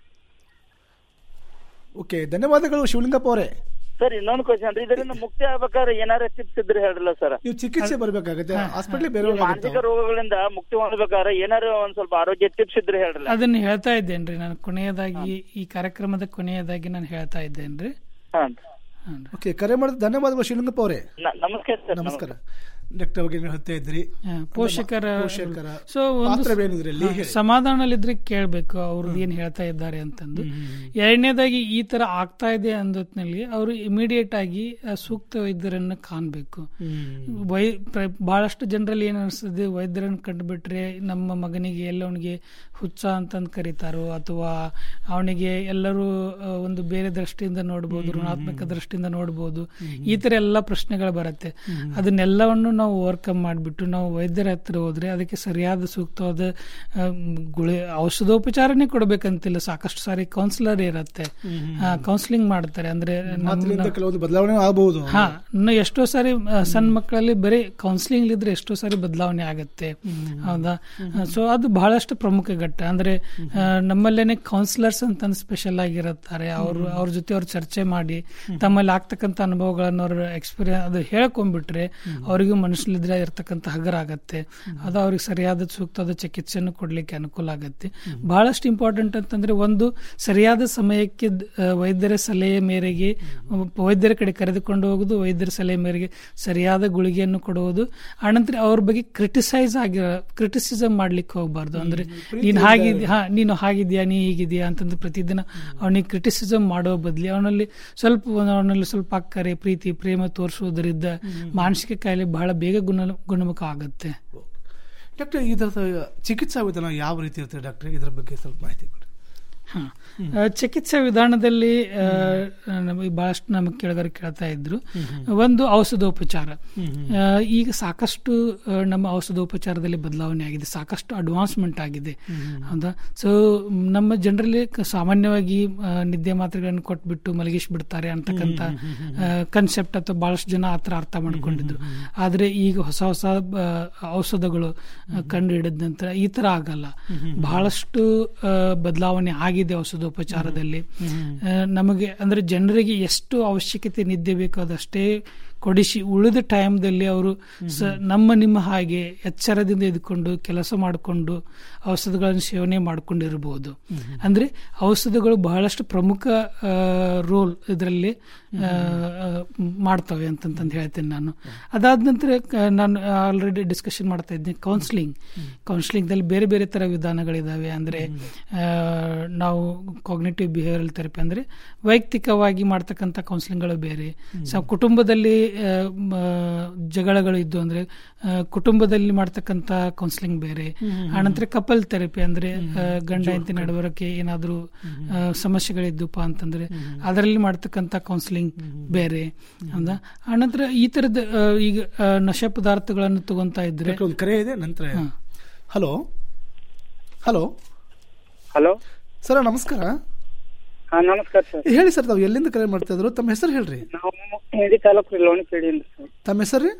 [SPEAKER 3] ಓಕೆ ಧನ್ಯವಾದಗಳು ಶಿವಲಿಂಗಪ್ಪ ಅವರೇ
[SPEAKER 6] ಸರ್ ಇನ್ನೊಂದು ಕ್ವಶನ್ ಇದರಿಂದ ಮುಕ್ತಿ ಆಗ್ಬೇಕಾದ್ರೆ ಏನಾರ ಟಿಪ್ಸ್ ಇದ್ರೆ ಹೇಳ್ರಲ್ಲ ಸರ್
[SPEAKER 3] ನೀವು ಚಿಕಿತ್ಸೆ ಬರ್ಬೇಕಾಗತ್ತೆ ಹಾಸ್ಪಿಟ್ಲಿಗೆ ಬೇರೆ
[SPEAKER 6] ಈ ಮಾನಸಿಕ ರೋಗಗಳಿಂದ ಮುಕ್ತಿ ಹೊಂದಬೇಕಾದ್ರೆ ಏನಾರ ಒಂದ್ ಸ್ವಲ್ಪ ಆರೋಗ್ಯ ಟಿಪ್ಸ್ ಇದ್ರೆ ಹೇಳ್ರಲ್ಲ
[SPEAKER 4] ಅದನ್ನ ಹೇಳ್ತಾ ಇದ್ದೇನ್ರಿ ನಾನು ಕೊನೆಯದಾಗಿ ಈ ಕಾರ್ಯಕ್ರಮದ ಕೊನೆಯದಾಗಿ ನಾನು ಹೇಳ್ತಾ ಇದ್ದೇನ್ರಿ
[SPEAKER 3] ಓಕೆ ಕರೆ ಮಾಡಿದ ಧನ್ಯವಾದಗಳು ಶಿವಲಿಂಗಪ್ಪ ಅವರೇ
[SPEAKER 6] ನ- ನಮಸ್ಕಾರ ಸರ್
[SPEAKER 3] ನಮಸ್ಕಾರ ಡಾಕ್ಟರ್ ಬಗ್ಗೆ ಏನು ಹೇಳ್ತಾ ಇದ್ರಿ
[SPEAKER 4] ಪೋಷಕರ
[SPEAKER 3] ಪೋಷಕರ
[SPEAKER 4] ಸೊ ಒಂದು
[SPEAKER 3] ಪಾತ್ರವೇನಿದ್ರಲ್ಲಿ
[SPEAKER 4] ಹಾ, ಸಮಾಧಾನದಲ್ಲಿದ್ರೆ ಕೇಳಬೇಕು ಅವ್ರದ್ದು ಏನ್ ಹೇಳ್ತಾ ಇದ್ದಾರೆ ಅಂತಂದು ಎರಡನೇದಾಗಿ ಈ ತರ ಆಗ್ತಾ ಇದೆ ಅಂದೊತ್ನಲ್ಲಿ ಅವರು ಇಮಿಡಿಯೇಟ್ ಆಗಿ ಆ, ಸೂಕ್ತ ವೈದ್ಯರನ್ನ ಕಾಣ್ಬೇಕು ವೈ ಪ್ರ- ಬಹಳಷ್ಟು ಜನರಲ್ಲಿ ಏನ್ ಅನಿಸ್ತದೆ ವೈದ್ಯರನ್ನ ಕಂಡುಬಿಟ್ರೆ ನಮ್ಮ ಮಗನಿಗೆ ಎಲ್ಲ ಅವನಿಗೆ ಹುಚ್ಚ ಅಂತಂದು ಕರೀತಾರೋ ಅಥವಾ ಅವನಿಗೆ ಎಲ್ಲರೂ ಆ, ಒಂದು ಬೇರೆ ದೃಷ್ಟಿಯಿಂದ ನೋಡ್ಬೋದು ಋಣಾತ್ಮಕ ದೃಷ್ಟಿಯಿಂದ ನೋಡ್ಬೋದು ಈ ತರ ಎಲ್ಲ ಪ್ರಶ್ನೆಗಳು ಬರುತ್ತೆ ಅದನ್ನೆಲ್ಲವನ್ನು ನಾವು ನಾವು ಓವರ್ಕಮ್ ಮಾಡಿಬಿಟ್ಟು ನಾವು ವೈದ್ಯರ ಹತ್ರ ಹೋದ್ರೆ ಅದಕ್ಕೆ ಸರಿಯಾದ ಸೂಕ್ತವಾದ ಆ, ಗುಳಿ ಔಷಧೋಪಚಾರನೇ ಕೊಡಬೇಕಂತಿಲ್ಲ ಸಾಕಷ್ಟು ಸಾರಿ ಕೌನ್ಸಿಲರ್ ಇರತ್ತೆ ಕೌನ್ಸಿಲಿಂಗ್ ಮಾಡ್ತಾರೆ ಅಂದ್ರೆ ನಮ್ಮ-
[SPEAKER 3] ಮಾತಿನಿಂದ ಕೆಲವೊಂದು ಬದಲಾವಣೆ ಆಗಬಹುದು
[SPEAKER 4] ಹಾ ಇನ್ನು ಎಷ್ಟೋ ಸಾರಿ ಆ, ಸಣ್ಣ ಮಕ್ಕಳಲ್ಲಿ ಬರೀ ಕೌನ್ಸಿಲಿಂಗ್ ಇದ್ರೆ ಎಷ್ಟೋ ಸಾರಿ ಬದಲಾವಣೆ ಆಗುತ್ತೆ ಹೌದಾ ಸೊ ಅದು ಬಹಳಷ್ಟು ಪ್ರಮುಖ ಘಟ್ಟ ಅಂದ್ರೆ ಆ, ನಮ್ಮಲ್ಲೇನೆ ಕೌನ್ಸಿಲರ್ಸ್ ಅಂತ ಸ್ಪೆಷಲ್ ಆಗಿರುತ್ತಾರೆ ಅವರು ಅವ್ರ ಜೊತೆ ಅವ್ರು ಚರ್ಚೆ ಮಾಡಿ ತಮ್ಮಲ್ಲಿ ಆಗ್ತಕ್ಕಂಥ ಅನುಭವಗಳನ್ನು ಅವ್ರ ಎಕ್ಸ್ಪೀರಿಯನ್ಸ್ ಅದು ಹೇಳ್ಕೊಂಡ್ಬಿಟ್ರೆ ಅವರಿಗೂ ಮನುಷ್ಯಲಿದ್ರೆ ಇರ್ತಕ್ಕಂಥ ಹಗರ ಆಗತ್ತೆ ಅದು ಅವ್ರಿಗೆ ಸರಿಯಾದ ಸೂಕ್ತವಾದ ಚಿಕಿತ್ಸೆಯನ್ನು ಕೊಡ್ಲಿಕ್ಕೆ ಅನುಕೂಲ ಆಗುತ್ತೆ ಬಹಳಷ್ಟು ಇಂಪಾರ್ಟೆಂಟ್ ಅಂತಂದ್ರೆ ಒಂದು ಸರಿಯಾದ ಸಮಯಕ್ಕೆ ಆ, ವೈದ್ಯರ ಸಲಹೆ ಮೇರೆಗೆ ಆ, ವೈದ್ಯರ ಕಡೆ ಕರೆದುಕೊಂಡು ಹೋಗುದು ವೈದ್ಯರ ಸಲಹೆ ಮೇರೆಗೆ ಸರಿಯಾದ ಗುಳಿಗೆಯನ್ನು ಕೊಡುವುದು ಆನಂತರ ಅವ್ರ ಬಗ್ಗೆ ಕ್ರಿಟಿಸೈಸ್ ಆಗಿ ಕ್ರಿಟಿಸಿಸಮ್ ಮಾಡ್ಲಿಕ್ಕೆ ಹೋಗ್ಬಾರ್ದು ಅಂದ್ರೆ ನೀನ್ ಹಾಗಿದ್ಯಾ ಹಾ ನೀನು ಹಾಗಿದ್ಯಾ ನೀ ಹೀಗಿದ್ಯಾ ಅಂತಂದು ಪ್ರತಿದಿನ ಅವನಿಗೆ ಕ್ರಿಟಿಸಿಸಮ್ ಮಾಡೋ ಬದಲಿ ಅವನಲ್ಲಿ ಸ್ವಲ್ಪ ಅವನಲ್ಲಿ ಸ್ವಲ್ಪ ಅಕ್ಕರೆ ಪ್ರೀತಿ ಪ್ರೇಮ ತೋರಿಸುವುದರಿಂದ ಮಾನಸಿಕ ಕಾಯಿಲೆ ಬಹಳ ಬೇಗ ಗುಣ ಗುಣಮುಖ ಆಗುತ್ತೆ
[SPEAKER 3] ಡಾಕ್ಟರ್ ಇದರ ಚಿಕಿತ್ಸಾ ವಿಧಾನ ಯಾವ ರೀತಿ ಇರ್ತದೆ ಡಾಕ್ಟರ್ ಇದರ ಬಗ್ಗೆ ಸ್ವಲ್ಪ ಮಾಹಿತಿ ಕೊಡಿ
[SPEAKER 4] ಹಾ. ಆ, ಚಿಕಿತ್ಸಾ ವಿಧಾನದಲ್ಲಿ ಆ, ನಮಗೆ ಬಹಳಷ್ಟು ನಮಗೆ ಕೆಳಗರೆ ಕೇಳ್ತಾ ಇದ್ರು ಒಂದು ಔಷಧೋಪಚಾರ ಆ, ಈಗ ಸಾಕಷ್ಟು ಆ, ನಮ್ಮ ಔಷಧೋಪಚಾರದಲ್ಲಿ ಬದಲಾವಣೆ ಆಗಿದೆ ಸಾಕಷ್ಟು ಅಡ್ವಾನ್ಸ್ಮೆಂಟ್ ಆಗಿದೆ ಹೌದಾ ಸೊ ನಮ್ಮ ಜನರಲ್ಲಿ ಕ- ಸಾಮಾನ್ಯವಾಗಿ ಆ, ನಿದ್ದೆ ಮಾತ್ರೆಗಳನ್ನು ಕೊಟ್ಬಿಟ್ಟು ಮಲಗಿಸಿ ಬಿಡ್ತಾರೆ ಅಂತಕ್ಕಂಥ ಕನ್ಸೆಪ್ಟ್ ಅಥವಾ ಬಹಳಷ್ಟು ಜನ ಆ ಥರ ಅರ್ಥ ಮಾಡ್ಕೊಂಡಿದ್ರು ಆದ್ರೆ ಈಗ ಹೊಸ ಹೊಸ ಆ, ಔಷಧಗಳು ಆ, ಕಂಡು ಹಿಡಿದ ನಂತರ ಈ ತರ ಆಗಲ್ಲ ಬಹಳಷ್ಟು ಆ, ಬದಲಾವಣೆ ಆಗಿದೆ ಔಷಧೋಪಚಾರದಲ್ಲಿ ಆ, ನಮಗೆ ಅಂದ್ರೆ ಜನರಿಗೆ ಎಷ್ಟು ಅವಶ್ಯಕತೆ ನಿದ್ದೆ ಬೇಕೋ ಅದಷ್ಟೇ ಕೊಡಿಸಿ ಉಳಿದ ಟೈಮ್ದಲ್ಲಿ ಅವರು ಸ ನಮ್ಮ ನಿಮ್ಮ ಹಾಗೆ ಎಚ್ಚರದಿಂದ ಇದ್ಕೊಂಡು ಕೆಲಸ ಮಾಡಿಕೊಂಡು ಔಷಧಗಳನ್ನು ಸೇವನೆ ಮಾಡ್ಕೊಂಡಿರಬಹುದು ಅಂದ್ರೆ ಔಷಧಗಳು ಬಹಳಷ್ಟು ಪ್ರಮುಖ ರೋಲ್ ಇದರಲ್ಲಿ ಮಾಡ್ತವೆ ಅಂತಂತಂದು ಹೇಳ್ತೇನೆ ನಾನು ಅದಾದ ನಂತರ ಕ- ನಾನು ಆಲ್ರೆಡಿ ಡಿಸ್ಕಷನ್ ಮಾಡ್ತಾ ಇದ್ದೀನಿ ಕೌನ್ಸಿಲಿಂಗ್ ಕೌನ್ಸಿಲಿಂಗ್ದಲ್ಲಿ ಬೇರೆ ಬೇರೆ ತರ ವಿಧಾನಗಳಿದಾವೆ ಅಂದ್ರೆ ಆ, ನಾವು ಕಾಗ್ನೇಟಿವ್ ಬಿಹೇವಿಯರಲ್ ಥೆರಪಿ ಅಂದ್ರೆ ವೈಯಕ್ತಿಕವಾಗಿ ಮಾಡ್ತಕ್ಕಂಥ ಕೌನ್ಸಿಲಿಂಗ್ಗಳು ಬೇರೆ ಸೊ ಕುಟುಂಬದಲ್ಲಿ ಆ, ಮ, ಜಗಳಗಳು ಇದ್ದು ಅಂದ್ರೆ ಆ, ಕುಟುಂಬದಲ್ಲಿ ಮಾಡ್ತಕ್ಕಂಥ ಕೌನ್ಸಿಲಿಂಗ್ ಬೇರೆ ಆನಂತರ ಕಪಲ್ ಥೆರಪಿ ಅಂದ್ರೆ ಆ, ಗಂಡ ಹೆಂಡತಿ ನಡವಳಿಕೆ ಏನಾದರೂ ಸಮಸ್ಯೆಗಳಿದ್ದಪ್ಪ ಅಂತಂದ್ರೆ ಅದರಲ್ಲಿ ಮಾಡ್ತಕ್ಕಂಥ ಕೌನ್ಸಿಲಿಂಗ್ ಬೇರೆ ಹೌದಾ ಆನಂತರ ಈ ತರದ ಆ, ಈಗ ಆ, ನಶೆ ಪದಾರ್ಥಗಳನ್ನು ತಗೊಂತಾ ಇದ್ರೆ
[SPEAKER 3] ಡಾಕ್ಟರ್, ಒಂದು ಕರೆ ಇದೆ ನಂತರ ಹಲೋ ಹಲೋ
[SPEAKER 7] ಹಲೋ
[SPEAKER 3] ಸರ್ ನಮಸ್ಕಾರ
[SPEAKER 7] ಹಾ ನಮಸ್ಕಾರ ಸರ್
[SPEAKER 3] ಹೇಳಿ ಸರ್ ತಾವು ಎಲ್ಲಿಂದ ಕರೆ ಮಾಡ್ತಾ ಇದ್ರು ತಮ್ಮ ಹೆಸರು ಹೇಳ್ರಿ
[SPEAKER 7] ನಾವು ಹಿಂದಿ ತಾಲೂಕು ಲೋಣಿಪೇಡಿಯಿಂದ ಸರ್
[SPEAKER 3] ತಮ್ಮ ಹೆಸರು ರೀ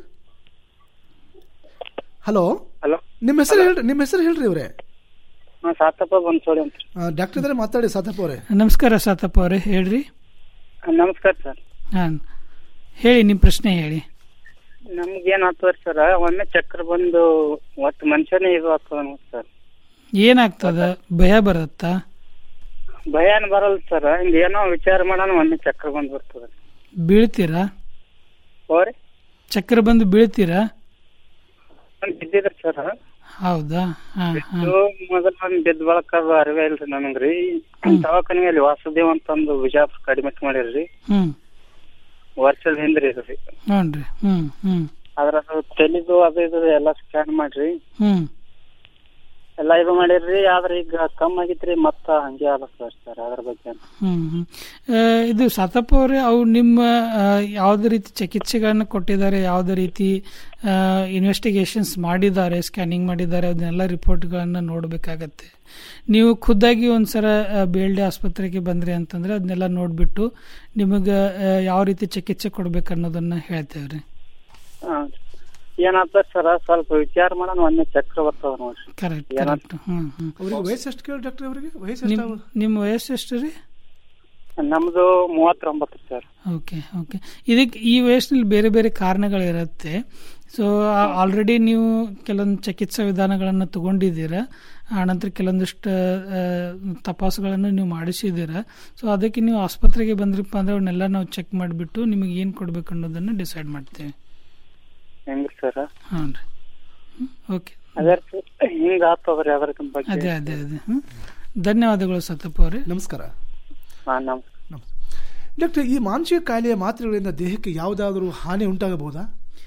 [SPEAKER 3] ಹಲೋ
[SPEAKER 7] ಹಲೋ
[SPEAKER 3] ನಿಮ್ಮ ಹೆಸರು ಹೇಳ್ರಿ ನಿಮ್ಮ ಹೆಸರು ಹೇಳ್ರಿ ಇವ್ರೆ
[SPEAKER 7] ಹಾ ಸಾತಪ್ಪ ಬನ್ಸೋಡಿ ಅಂತ
[SPEAKER 3] ಡಾಕ್ಟರ್ ಇದ್ರೆ ಮಾತಾಡಿ ಸಾತಪ್ಪ ಅವರೇ
[SPEAKER 4] ನಮಸ್ಕಾರ ಸಾತಪ್ಪ ಅವರೇ ಹೇಳ್ರಿ
[SPEAKER 7] ಹಾ, ನಮಸ್ಕಾರ ಸರ್
[SPEAKER 4] ಹಾ ಹೇಳಿ ನಿಮ್ಮ ಪ್ರಶ್ನೆ ಹೇಳಿ
[SPEAKER 7] ನಮ್ಗೇನ್ ಆಗ್ತದ್ರಿ ಸರ್ ಒಮ್ಮೆ ಚಕ್ರ ಬಂದು ಒಟ್ಟು ಮನುಷ್ಯನೇ ಇದು ಆಗ್ತದ ಸರ್
[SPEAKER 4] ಏನಾಗ್ತದ ಭಯ ಬರುತ್ತಾ
[SPEAKER 7] ಭಯ ಏನ್ ಬರಲ್ಲ ಸರ್ ಹಿಂಗ ಏನೋ ವಿಚಾರ ಮಾಡೋಣ ಒಮ್ಮೆ ಚಕ್ರ ಬಂದ್ ಬರ್ತದ
[SPEAKER 4] ಬೀಳ್ತೀರಾ
[SPEAKER 7] ಹೋರಿ
[SPEAKER 4] ಚಕ್ರ ಬಂದು ಬೀಳ್ತೀರಾ
[SPEAKER 7] ಬಿದ್ದಿದ್ರಿ ಸರ್
[SPEAKER 4] ಹೌದಾ ಹಾ ಹಾ
[SPEAKER 7] ಮೊದಲ ಒಂದ್ ಬಿದ್ದ ಬಳಕ ಅದು ಅರಿವೆ ಇಲ್ರಿ ನನಗ್ರಿ ದವಾಖಾನೆಯಲ್ಲಿ ವಾಸುದೇವ್ ಅಂತಂದು ಬಿಜಾಪುರ ಕಡಿಮೆ ಮಾಡಿರ್ರಿ
[SPEAKER 4] ಹ್ಮ್
[SPEAKER 7] ವರ್ಷದ ಹಿಂದ್ರಿ ಇದು ರೀ
[SPEAKER 4] ನೋಡ್ರಿ ಹ್ಮ್ ಹ್ಮ್
[SPEAKER 7] ಅದ್ರ ಅದು ತೆಲಿದು ಅದು ಇದು ಎಲ್ಲ ಸ್ಕ್ಯಾನ್ ಮಾಡ್ರಿ
[SPEAKER 4] ಹ್ಮ್
[SPEAKER 7] ಎಲ್ಲಾ ಇದು ಮಾಡಿರ್ರಿ ಆದ್ರೆ ಈಗ ಕಮ್ಮಿ ಆಗಿತ್ರಿ ಮತ್ತ ಹಂಗೆ ಅದ ಸರ್ ಸರ್ ಅದ್ರ ಬಗ್ಗೆ
[SPEAKER 4] ಹ್ಮ್ ಹ್ಮ್. ಆ, ಇದು ಸಾತಪ್ಪ ಅವರೇ ಅವು ನಿಮ್ಮ ಆ, ಯಾವುದೇ ರೀತಿ ಚಿಕಿತ್ಸೆಗಳನ್ನು ಕೊಟ್ಟಿದ್ದಾರೆ ಯಾವುದೇ ರೀತಿ ಇನ್ವೆಸ್ಟಿಗೇಷನ್ಸ್ ಮಾಡಿದ್ದಾರೆ ಸ್ಕ್ಯಾನಿಂಗ್ ಮಾಡಿದ್ದಾರೆ ಅದನ್ನೆಲ್ಲ ರಿಪೋರ್ಟ್ಗಳನ್ನು ನೋಡಬೇಕಾಗತ್ತೆ ನೀವು ಖುದ್ದಾಗಿ ಒಂದ್ಸಲ ಬಿ ಎಲ್ ಡಿ ಆಸ್ಪತ್ರೆಗೆ ಬಂದ್ರಿ ಅಂತಂದ್ರೆ ಅದನ್ನೆಲ್ಲ ನೋಡ್ಬಿಟ್ಟು ನಿಮಗೆ ಆ, ಯಾವ ರೀತಿ ಚಿಕಿತ್ಸೆ ಕೊಡ್ಬೇಕು ಅನ್ನೋದನ್ನ ಹೇಳ್ತೇವೆ ರೀ
[SPEAKER 7] ಹಾ. ಏನಾಗ್ತದ ಸರ್ ಸ್ವಲ್ಪ ವಿಚಾರ ಮಾಡೋಣ ಒಂದೇ ಚಕ್ರ ಬರ್ತದ ನೋಡ್ರಿ
[SPEAKER 4] ಕರೆಕ್ಟ್
[SPEAKER 7] ಏನಾಗ್ತದ?
[SPEAKER 4] ಕರೆಕ್ಟ್ ಹ್ಮ್ ಹ್ಮ್
[SPEAKER 3] ಅವ್ರಿಗೆ ವಯಸ್ಸು ಎಷ್ಟು ಕೇಳಿ ಡಾಕ್ಟರ್ ಅವರಿಗೆ ವಯಸ್ಸು
[SPEAKER 4] ನಿಮ್
[SPEAKER 3] ಎಷ್ಟು
[SPEAKER 4] ನಿಮ್ಮ ವಯಸ್ಸು ಎಷ್ಟು ರೀ
[SPEAKER 7] ನಮ್ದು ಮೂವತ್ತೊಂಬತ್ತು ಸರ್
[SPEAKER 4] ಓಕೆ ಓಕೆ ಇದಕ್ಕೆ ಈ ವಯಸ್ಸಿನಲ್ಲಿ ಬೇರೆ ಬೇರೆ ಕಾರಣಗಳಿರುತ್ತೆ ಸೊ ಆಲ್ರೆಡಿ ನೀವು ಕೆಲವೊಂದು ಚಿಕಿತ್ಸಾ ವಿಧಾನಗಳನ್ನು ತಗೊಂಡಿದ್ದೀರಾ ಆನಂತರ ಕೆಲವೊಂದಿಷ್ಟು ಆ, ತಪಾಸುಗಳನ್ನು ನೀವು ಮಾಡಿಸಿದ್ದೀರಾ ಸೊ ಅದಕ್ಕೆ ನೀವು ಆಸ್ಪತ್ರೆಗೆ ಬಂದ್ರಪ್ಪ ಅಂದ್ರೆ ಅವನ್ನೆಲ್ಲ ನಾವು ಚೆಕ್ ಮಾಡಿಬಿಟ್ಟು ನಿಮಗೆ ಏನು ಕೊಡ್ಬೇಕು ಅನ್ನೋದನ್ನು ಡಿಸೈಡ್ ಮಾಡ್ತೇವೆ
[SPEAKER 7] ಹೆಂಗ್ರಿ ಸರ್
[SPEAKER 4] ಹಾಂ ರೀ ಓಕೆ
[SPEAKER 7] ಅದೇ ಹಿಂಗ ಆಗ್ತದ್ರಿ ಅದ್ರ ಬಗ್ಗೆ
[SPEAKER 4] ಅದೇ ಅದೇ ಅದೇ ಹ್ಮ್. ಧನ್ಯವಾದಗಳು ಸತಪ್ಪ ಅವರೇ
[SPEAKER 3] ನಮಸ್ಕಾರ
[SPEAKER 7] ಹಾ ನಮಸ್ಕಾರ
[SPEAKER 3] ಡಾಕ್ಟರ್ ಈ ಮಾನಸಿಕ ಕಾಯಿಲೆಯ ಮಾತ್ರೆಗಳಿಂದ ದೇಹಕ್ಕೆ ಯಾವುದಾದರೂ ಹಾನಿ ಉಂಟಾಗಬಹುದಾ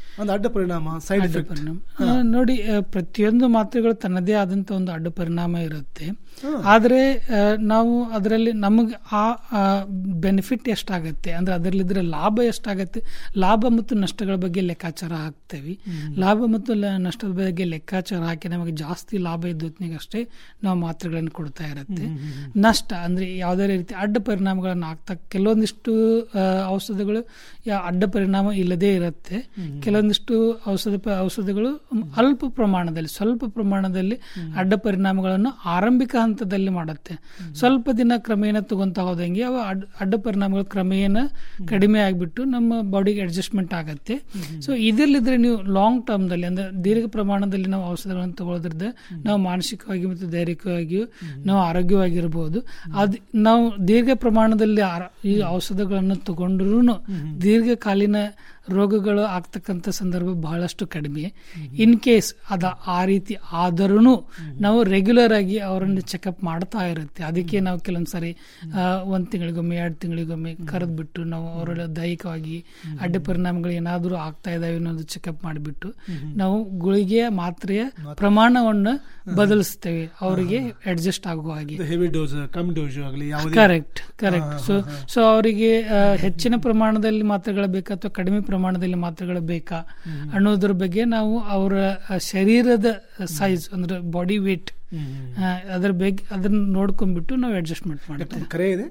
[SPEAKER 3] ಒಂದು ಅಡ್ಡ ಪರಿಣಾಮ ಸೈಡ್
[SPEAKER 4] ಅಡ್ಡ
[SPEAKER 3] ಎಫೆಕ್ಟ್
[SPEAKER 4] ಪರಿಣಾಮ ಆ, ನೋಡಿ ಆ, ಪ್ರತಿಯೊಂದು ಮಾತ್ರೆಗಳು ತನ್ನದೇ ಆದಂತ ಒಂದು ಅಡ್ಡ ಪರಿಣಾಮ ಇರುತ್ತೆ ಆದರೆ ಆ, ನಾವು ಅದರಲ್ಲಿ ನಮಗೆ ಆ ಬೆನಿಫಿಟ್ ಎಷ್ಟಾಗತ್ತೆ ಅಂದ್ರೆ ಅದರಲ್ಲಿದ್ರೆ ಲಾಭ ಎಷ್ಟಾಗತ್ತೆ ಲಾಭ ಮತ್ತು ನಷ್ಟಗಳ ಬಗ್ಗೆ ಲೆಕ್ಕಾಚಾರ ಹಾಕ್ತೇವೆ ಲಾಭ ಮತ್ತು ಲ- ನಷ್ಟದ ಬಗ್ಗೆ ಲೆಕ್ಕಾಚಾರ ಹಾಕಿ ನಮಗೆ ಜಾಸ್ತಿ ಲಾಭ ಇದ್ದೊತ್ತಿನಾಗ ಅಷ್ಟೇ ನಾವು ಮಾತ್ರೆಗಳನ್ನು ಕೊಡ್ತಾ ಇರುತ್ತೆ ನಷ್ಟ ಅಂದ್ರೆ ಯಾವುದೇ ರೀತಿ ಅಡ್ಡ ಪರಿಣಾಮಗಳನ್ನು ಆಗ್ತಾ ಕೆಲವೊಂದಿಷ್ಟು ಆ, ಔಷಧಗಳು ಯಾ- ಅಡ್ಡ ಪರಿಣಾಮ ಇಲ್ಲದೇ ಇರುತ್ತೆ ಕೆಲವೊಂದಿಷ್ಟು ಔಷಧ ಪ- ಔಷಧಗಳು ಅಲ್ಪ ಪ್ರಮಾಣದಲ್ಲಿ ಸ್ವಲ್ಪ ಪ್ರಮಾಣದಲ್ಲಿ ಅಡ್ಡ ಪರಿಣಾಮಗಳನ್ನು ಆರಂಭಿಕ ಹಂತದಲ್ಲಿ ಮಾಡುತ್ತೆ ಸ್ವಲ್ಪ ದಿನ ಕ್ರಮೇಣ ತಗೊಂತ ಹೋದಂಗೆ ಅವು ಅಡ್- ಅಡ್ಡ ಪರಿಣಾಮಗಳು ಕ್ರಮೇಣ ಕಡಿಮೆ ಆಗಿಬಿಟ್ಟು ನಮ್ಮ ಬಾಡಿಗೆ ಅಡ್ಜಸ್ಟ್ಮೆಂಟ್ ಆಗುತ್ತೆ ಸೊ ಇದರಲ್ಲಿದ್ರೆ ನೀವು ಲಾಂಗ್ ಟರ್ಮ್ದಲ್ಲಿ ಅಂದ್ರೆ ದೀರ್ಘ ಪ್ರಮಾಣದಲ್ಲಿ ನಾವು ಔಷಧಗಳನ್ನು ತಗೊಳ್ಳೋದ್ರಿಂದ ನಾವು ಮಾನಸಿಕವಾಗಿ ಮತ್ತು ದೈಹಿಕವಾಗಿಯೂ ನಾವು ಆರೋಗ್ಯವಾಗಿರ್ಬೋದು ಅದು ನಾವು ದೀರ್ಘ ಪ್ರಮಾಣದಲ್ಲಿ ಆರ- ಈ ಔಷಧಗಳನ್ನು ತಗೊಂಡ್ರೂ ದೀರ್ಘಕಾಲೀನ ರೋಗಗಳು ಆಗ್ತಕ್ಕಂಥ ಸಂದರ್ಭ ಬಹಳಷ್ಟು ಕಡಿಮೆ ಇನ್ ಕೇಸ್ ಅದ ಆ ರೀತಿ ಆದರೂ ನಾವು ರೆಗ್ಯುಲರ್ ಆಗಿ ಅವರನ್ನು ಚೆಕಪ್ ಮಾಡ್ತಾ ಇರುತ್ತೆ ಅದಕ್ಕೆ ನಾವು ಕೆಲವೊಂದು ಸಾರಿ ಆ, ಒಂದ್ ತಿಂಗಳಿಗೊಮ್ಮೆ ಎರಡು ತಿಂಗಳಿಗೊಮ್ಮೆ ಕರೆದ್ಬಿಟ್ಟು ನಾವು ಅವರ ದೈಹಿಕವಾಗಿ ಅಡ್ಡ ಪರಿಣಾಮಗಳು ಏನಾದರೂ ಆಗ್ತಾ ಇದಾವೆ ಅನ್ನೋದು ಚೆಕಪ್ ಮಾಡಿಬಿಟ್ಟು ನಾವು ಗುಳಿಗೆಯ ಮಾತ್ರೆಯ ಪ್ರಮಾಣವನ್ನು ಬದಲಿಸ್ತೇವೆ ಅವರಿಗೆ ಅಡ್ಜಸ್ಟ್ ಆಗುವ ಹಾಗೆ
[SPEAKER 3] ಹೆವಿ ಡೋಸ್ ಕಮ್ಮಿ ಡೋಸ್ ಆಗಲಿ ಯಾವುದೇ
[SPEAKER 4] ಕರೆಕ್ಟ್ ಕರೆಕ್ಟ್ ಸೊ ಸೊ ಅವರಿಗೆ ಆ, ಹೆಚ್ಚಿನ ಪ್ರಮಾಣದಲ್ಲಿ ಮಾತ್ರೆಗಳು ಬೇಕಾ ಅಥವಾ ಕಡಿಮೆ ಪ್ರಮಾಣದಲ್ಲಿ ಮಾತ್ರೆಗಳು ಬೇಕಾ ಅನ್ನೋದ್ರ ಬಗ್ಗೆ ನಾವು ಅವರ ಆ, ಶರೀರದ ಸೈಜ್ ಅಂದ್ರೆ ಬಾಡಿ ವೇಟ್ ಅದ್ರ ಬಗ್ಗೆ ಅದನ್ನ ನೋಡ್ಕೊಂಡ್ಬಿಟ್ಟು ನಾವು ಅಡ್ಜಸ್ಟ್ಮೆಂಟ್ ಮಾಡ್ತೇವೆ
[SPEAKER 3] ಕರೆ ಇದೆ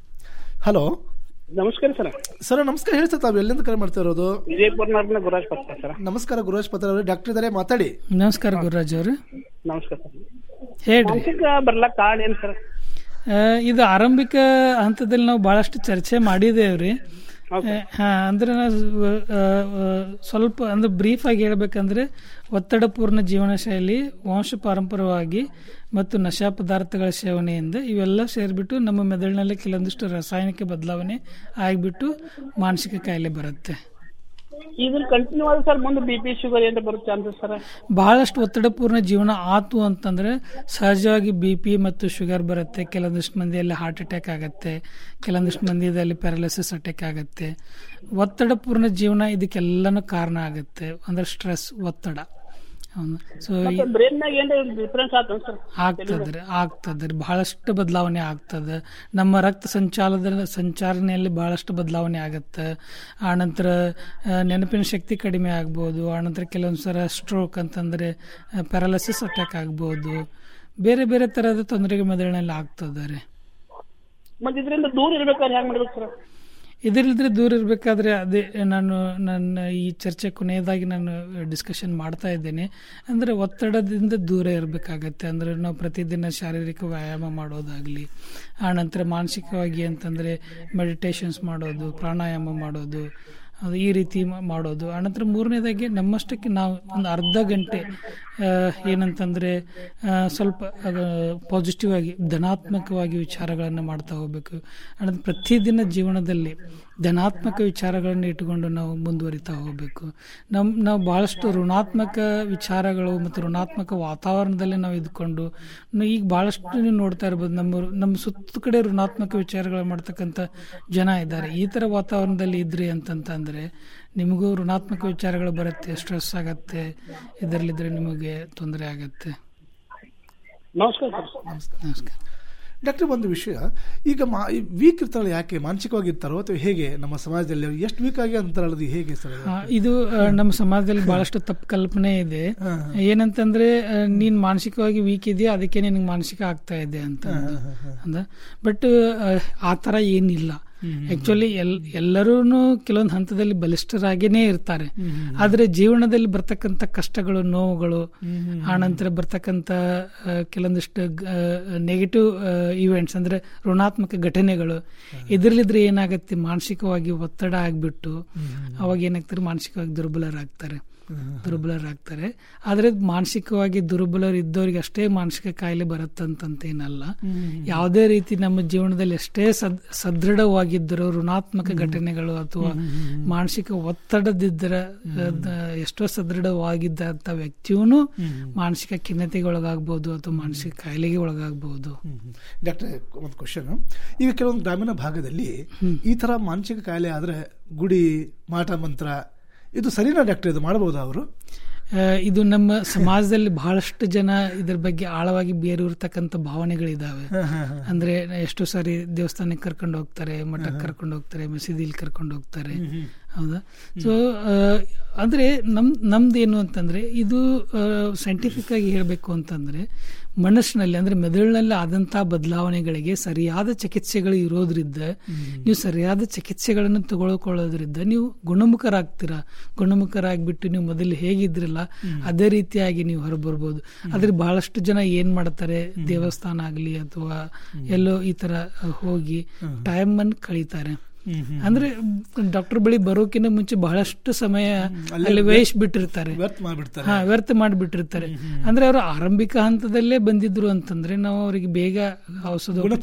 [SPEAKER 3] ಹಲೋ
[SPEAKER 8] ನಮಸ್ಕಾರ ಸರ್
[SPEAKER 3] ಸರ್ ನಮಸ್ಕಾರ ಹೇಳಿ ಸರ್ ತಾವು ಎಲ್ಲಿಂದ ಕರೆ ಮಾಡ್ತಾ ಇರೋದು
[SPEAKER 8] ವಿಜಯಪುರನ ಗುರಾಜ್ ಪತ್ರ ಸರ್
[SPEAKER 3] ನಮಸ್ಕಾರ ಗುರುರಾಜ್ ಪತ್ರ ಅವರು ಡಾಕ್ಟರ್ ಇದಾರೆ ಮಾತಾಡಿ
[SPEAKER 4] ನಮಸ್ಕಾರ ಗುರುರಾಜ್ ಅವರು
[SPEAKER 8] ನಮಸ್ಕಾರ ಸರ್
[SPEAKER 4] ಹೇಳ್ರಿ
[SPEAKER 8] ಮಾನಸಿಕ ಬರ್ಲಕ್ ಕಾರಣ ಏನ್ ಸರ್
[SPEAKER 4] ಆ, ಇದು ಆರಂಭಿಕ ಹಂತದಲ್ಲಿ ನಾವು ಬಹಳಷ್ಟು ಚರ್ಚೆ ಮಾಡಿದೇವ್ರಿ ಆ, ಹಾ ಅಂದ್ರೆ ನಾವು ಆ, ಆ, ಸ್ವಲ್ಪ ಅಂದ್ರೆ ಬ್ರೀಫ್ ಆಗಿ ಹೇಳ್ಬೇಕಂದ್ರೆ ಒತ್ತಡಪೂರ್ಣ ಜೀವನ ಶೈಲಿ ವಂಶ ಪಾರಂಪರವಾಗಿ ಮತ್ತು ನಶಾ ಪದಾರ್ಥಗಳ ಸೇವನೆಯಿಂದ ಇವೆಲ್ಲ ಸೇರಿಬಿಟ್ಟು ನಮ್ಮ ಮೆದುಳಿನಲ್ಲಿ ಕೆಲವೊಂದಿಷ್ಟು ರಾಸಾಯನಿಕ ಬದಲಾವಣೆ ಆಗಿಬಿಟ್ಟು ಮಾನಸಿಕ ಕಾಯಿಲೆ ಬರುತ್ತೆ
[SPEAKER 8] ಇದನ್ನ ಕಂಟಿನ್ಯೂ ಆದ್ರೆ ಸರ್ ಮುಂದೆ ಬಿ ಪಿ ಶುಗರ್ ಏನಾರ ಬರೋ ಚಾನ್ಸಸ್ ಸರ್
[SPEAKER 4] ಬಹಳಷ್ಟು ಒತ್ತಡಪೂರ್ಣ ಜೀವನ ಆತು ಅಂತಂದ್ರೆ ಸಹಜವಾಗಿ ಬಿ ಪಿ ಮತ್ತು ಶುಗರ್ ಬರುತ್ತೆ ಕೆಲವೊಂದಿಷ್ಟು ಮಂದಿಯಲ್ಲಿ ಹಾರ್ಟ್ ಅಟ್ಯಾಕ್ ಆಗುತ್ತೆ ಕೆಲವೊಂದಿಷ್ಟು ಮಂದಿಯಲ್ಲಿ ಪ್ಯಾರಲಿಸಿಸ್ ಅಟ್ಯಾಕ್ ಆಗುತ್ತೆ ಒತ್ತಡಪೂರ್ಣ ಜೀವನ ಇದಕ್ಕೆಲ್ಲನೂ ಕಾರಣ ಆಗುತ್ತೆ ಅಂದ್ರೆ ಸ್ಟ್ರೆಸ್ ಒತ್ತಡ ಸೊ
[SPEAKER 8] ಮತ್ತೆ ಬ್ರೈನ್ ನಾಗ ಏನಾರ ಡಿಫ್ರೆನ್ಸ್ ಆತ ಸರ್
[SPEAKER 4] ಆಗ್ತದ್ರಿ ಆಗ್ತದ್ರಿ ಬಹಳಷ್ಟು ಬದಲಾವಣೆ ಆಗ್ತದೆ ನಮ್ಮ ರಕ್ತ ಸಂಚಾಲದ ಸಂಚಾರಣೆಯಲ್ಲಿ ಬಹಳಷ್ಟು ಬದಲಾವಣೆ ಆಗುತ್ತೆ ಆನಂತರ ಆ, ನೆನಪಿನ ಶಕ್ತಿ ಕಡಿಮೆ ಆಗ್ಬೋದು ಆನಂತರ ಕೆಲವೊಂದು ಸಲ ಸ್ಟ್ರೋಕ್ ಅಂತಂದ್ರೆ ಪ್ಯಾರಾಲಿಸಿಸ್ ಅಟ್ಯಾಕ್ ಆಗ್ಬೋದು ಬೇರೆ ಬೇರೆ ತರಹದ ತೊಂದರೆಗೆ ಮೆದುಳಿನಲ್ಲಿ ಆಗ್ತದೆ ರೀ
[SPEAKER 8] ಮತ್ತೆ ಇದರಿಂದ ದೂರ ಇರ್ಬೇಕಾದ್ರೆ ಹೆಂಗ್ ಮಾಡ್ಬೇಕು ಸರ್
[SPEAKER 4] ಇದರಿದ್ರೆ ದೂರ ಇರಬೇಕಾದ್ರೆ ಅದೇ ನಾನು ನನ್ನ ಈ ಚರ್ಚೆ ಕೊನೆಯದಾಗಿ ನಾನು ಡಿಸ್ಕಷನ್ ಮಾಡ್ತಾ ಇದ್ದೇನೆ ಅಂದರೆ ಒತ್ತಡದಿಂದ ದೂರ ಇರಬೇಕಾಗತ್ತೆ ಅಂದರೆ ನಾವು ಪ್ರತಿದಿನ ಶಾರೀರಿಕ ವ್ಯಾಯಾಮ ಮಾಡೋದಾಗಲಿ ಆನಂತರ ಮಾನಸಿಕವಾಗಿ ಅಂತಂದರೆ ಮೆಡಿಟೇಷನ್ಸ್ ಮಾಡೋದು ಪ್ರಾಣಾಯಾಮ ಮಾಡೋದು ಅದು ಈ ರೀತಿ ಮಾ- ಮಾಡೋದು ಆನಂತರ ಮೂರನೇದಾಗಿ ನಮ್ಮಷ್ಟಕ್ಕೆ ನಾವು ಒಂದು ಅರ್ಧ ಗಂಟೆ ಆ, ಏನಂತಂದ್ರೆ ಆ, ಸ್ವಲ್ಪ ಪಾಸಿಟಿವ್ ಆಗಿ ಧನಾತ್ಮಕವಾಗಿ ವಿಚಾರಗಳನ್ನು ಮಾಡ್ತಾ ಹೋಗ್ಬೇಕು ಆನಂತರ ಪ್ರತಿದಿನ ಜೀವನದಲ್ಲಿ ಧನಾತ್ಮಕ ವಿಚಾರಗಳನ್ನು ಇಟ್ಟುಕೊಂಡು ನಾವು ಮುಂದುವರಿತಾ ಹೋಗಬೇಕು ನಮ್ ನಾವು ಬಹಳಷ್ಟು ಋಣಾತ್ಮಕ ವಿಚಾರಗಳು ಮತ್ತು ಋಣಾತ್ಮಕ ವಾತಾವರಣದಲ್ಲಿ ನಾವು ಇದ್ಕೊಂಡು ನ- ಈಗ ಬಹಳಷ್ಟು ನೀವು ನೋಡ್ತಾ ಇರ್ಬೋದು ನಮ್ಮ ನಮ್ಮ ಸುತ್ತ ಕಡೆ ಋಣಾತ್ಮಕ ವಿಚಾರಗಳು ಮಾಡ್ತಕ್ಕಂಥ ಜನ ಇದ್ದಾರೆ ಈ ತರ ವಾತಾವರಣದಲ್ಲಿ ಇದ್ರಿ ಅಂತಂತಂದ್ರೆ ನಿಮಗೂ ಋಣಾತ್ಮಕ ವಿಚಾರಗಳು ಬರುತ್ತೆ ಸ್ಟ್ರೆಸ್ ಆಗತ್ತೆ ಇದರಲ್ಲಿದ್ರೆ ನಿಮಗೆ ತೊಂದರೆ ಆಗತ್ತೆ
[SPEAKER 8] ನಮಸ್ಕಾರ ಸರ್
[SPEAKER 4] ನಮಸ್ಕಾರ
[SPEAKER 3] ಡಾಕ್ಟರ್ ಒಂದು ವಿಷಯ ಈಗ ಮಾ ವೀಕ್ ಇರ್ತಾರಲ್ಲ ಯಾಕೆ ಮಾನಸಿಕವಾಗಿ ಇರ್ತಾರೋ ಅಥವಾ ಹೇಗೆ ನಮ್ಮ ಸಮಾಜದಲ್ಲಿ ಎಷ್ಟು ವೀಕ್ ಆಗಿ ಅಂತಾರಲ್ಲ ಅದು ಹೇಗೆ ಸರ್
[SPEAKER 4] ಆ, ಇದು ಆ, ನಮ್ಮ ಸಮಾಜದಲ್ಲಿ ಬಹಳಷ್ಟು ತಪ್ಪು ಕಲ್ಪನೆ ಇದೆ ಏನಂತಂದ್ರೆ ಆ, ನೀನ್ ಮಾನಸಿಕವಾಗಿ ವೀಕ್ ಇದೆಯಾ ಅದಕ್ಕೆ ನಿನಗೆ ಮಾನಸಿಕ ಆಗ್ತಾ ಇದೆ ಅಂತ ಅಂದ ಬಟ್ ಆ ತರ ಏನಿಲ್ಲ ಆಕ್ಚುಲಿ ಎಲ್ ಎಲ್ಲರೂ ಕೆಲವೊಂದು ಹಂತದಲ್ಲಿ ಬಲಿಷ್ಠರಾಗೇನೆ ಇರ್ತಾರೆ ಆದ್ರೆ ಜೀವನದಲ್ಲಿ ಬರ್ತಕ್ಕಂಥ ಕಷ್ಟಗಳು ನೋವುಗಳು ಆನಂತರ ಬರ್ತಕ್ಕಂಥ ಆ, ಕೆಲವೊಂದಿಷ್ಟು ನೆಗೆಟಿವ್ ಇವೆಂಟ್ಸ್ ಅಂದ್ರೆ ಋಣಾತ್ಮಕ ಘಟನೆಗಳು ಇದರಲ್ಲಿದ್ರೆ ಏನಾಗುತ್ತೆ ಮಾನಸಿಕವಾಗಿ ಒತ್ತಡ ಆಗ್ಬಿಟ್ಟು ಅವಾಗ ಏನಾಗ್ತಾರೆ ಮಾನಸಿಕವಾಗಿ ದುರ್ಬಲರಾಗ್ತಾರೆ ದುರ್ಬಲರಾಗ್ತಾರೆ ಆದ್ರೆ ಮಾನಸಿಕವಾಗಿ ದುರ್ಬಲರು ಇದ್ದವರಿಗೆ ಅಷ್ಟೇ ಮಾನಸಿಕ ಕಾಯಿಲೆ ಬರುತ್ತಂತೇನಲ್ಲ ಯಾವುದೇ ರೀತಿ ನಮ್ಮ ಜೀವನದಲ್ಲಿ ಎಷ್ಟೇ ಸದ್ ಸದೃಢವಾಗಿದ್ದರೂ ಋಣಾತ್ಮಕ ಘಟನೆಗಳು ಅಥವಾ ಮಾನಸಿಕ ಒತ್ತಡದಿದ್ದರ ಅದ ಎಷ್ಟೋ ಸದೃಢವಾಗಿದ್ದಂತ ವ್ಯಕ್ತಿಯೂ ಮಾನಸಿಕ ಖಿನ್ನತೆಗೆ ಒಳಗಾಗ್ಬೋದು ಅಥವಾ ಮಾನಸಿಕ ಕಾಯಿಲೆಗೆ ಒಳಗಾಗಬಹುದು
[SPEAKER 3] ಡಾಕ್ಟರ್ ಒಂದು ಕ್ವಶನ್ ಈಗ ಕೆಲವೊಂದು ಗ್ರಾಮೀಣ ಭಾಗದಲ್ಲಿ ಈ ತರ ಮಾನಸಿಕ ಕಾಯಿಲೆ ಆದ್ರೆ ಗುಡಿ ಮಾಟ ಮಂತ್ರ ಇದು ಸರಿನಾ ಡಾಕ್ಟರ್ ಇದು ಮಾಡಬಹುದಾ ಅವರು
[SPEAKER 4] ಆ, ಇದು ನಮ್ಮ ಸಮಾಜದಲ್ಲಿ ಬಹಳಷ್ಟು ಜನ ಇದ್ರ ಬಗ್ಗೆ ಆಳವಾಗಿ ಬೇರೂರ್ತಕ್ಕಂಥ ಭಾವನೆಗಳಿದಾವೆ
[SPEAKER 3] ಹ, ಹ, ಹ.
[SPEAKER 4] ಅಂದ್ರೆ ಎಷ್ಟೋ ಸಾರಿ ದೇವಸ್ಥಾನಕ್ಕೆ ಕರ್ಕೊಂಡು ಹೋಗ್ತಾರೆ ಮಠಕ್ಕೆ ಕರ್ಕೊಂಡು ಹೋಗ್ತಾರೆ ಮಸೀದಿಲಿ ಕರ್ಕೊಂಡು ಹೋಗ್ತಾರೆ
[SPEAKER 3] ಹ್ಮ್, ಹ್ಮ್.
[SPEAKER 4] ಹೌದಾ ಸೊ ಅಂದ್ರೆ ನಮ್ ನಮ್ದು ಏನು ಅಂತಂದ್ರೆ ಇದು ಸೈಂಟಿಫಿಕ್ ಆಗಿ ಹೇಳಬೇಕು ಅಂತಂದ್ರೆ ಮನಸ್ಸಿನಲ್ಲಿ ಅಂದ್ರೆ ಮೆದುಳಿನಲ್ಲಿ ಆದಂತಹ ಬದಲಾವಣೆಗಳಿಗೆ ಸರಿಯಾದ ಚಿಕಿತ್ಸೆಗಳು ಇರೋದ್ರಿಂದ ನೀವು ಸರಿಯಾದ ಚಿಕಿತ್ಸೆಗಳನ್ನು ತಗೊಳ್ಕೊಳ್ಳೋದ್ರಿಂದ ನೀವು ಗುಣಮುಖರಾಗ್ತೀರಾ ಗುಣಮುಖರಾಗ್ಬಿಟ್ಟು ನೀವು ಮೊದಲು ಹೇಗಿದ್ರಲ್ಲ ಅದೇ ರೀತಿಯಾಗಿ ನೀವು ಹೊರಬರ್ಬೋದು ಆದ್ರೆ ಬಹಳಷ್ಟು ಜನ ಏನ್ ಮಾಡ್ತಾರೆ ದೇವಸ್ಥಾನ ಆಗ್ಲಿ ಅಥವಾ ಎಲ್ಲೋ ಈ ತರ ಹೋಗಿ ಟೈಮ್ ಅನ್ನು ಕಳೀತಾರೆ ಅಂದ್ರೆ ಡಾಕ್ಟರ್ ಬಳಿ ಬರೋಕಿನ ಮುಂಚೆ ಬಹಳಷ್ಟು ಸಮಯ
[SPEAKER 3] ಅಲ್ಲೇ
[SPEAKER 4] ಅಲ್ಲಿ ವಹಿಸಿ ಬಿಟ್ಟಿರ್ತಾರೆ
[SPEAKER 3] ವ್ಯರ್ಥ ಮಾಡ್ಬಿಡ್ತಾರೆ.
[SPEAKER 4] ಹಾ ವ್ಯರ್ಥ ಮಾಡಿಬಿಟ್ಟಿರ್ತಾರೆ ಅಂದ್ರೆ ಅವರು ಆರಂಭಿಕ ಹಂತದಲ್ಲೇ ಬಂದಿದ್ರು ಅಂತಂದ್ರೆ ನಾವು ಅವರಿಗೆ ಬೇಗ ಔಷಧ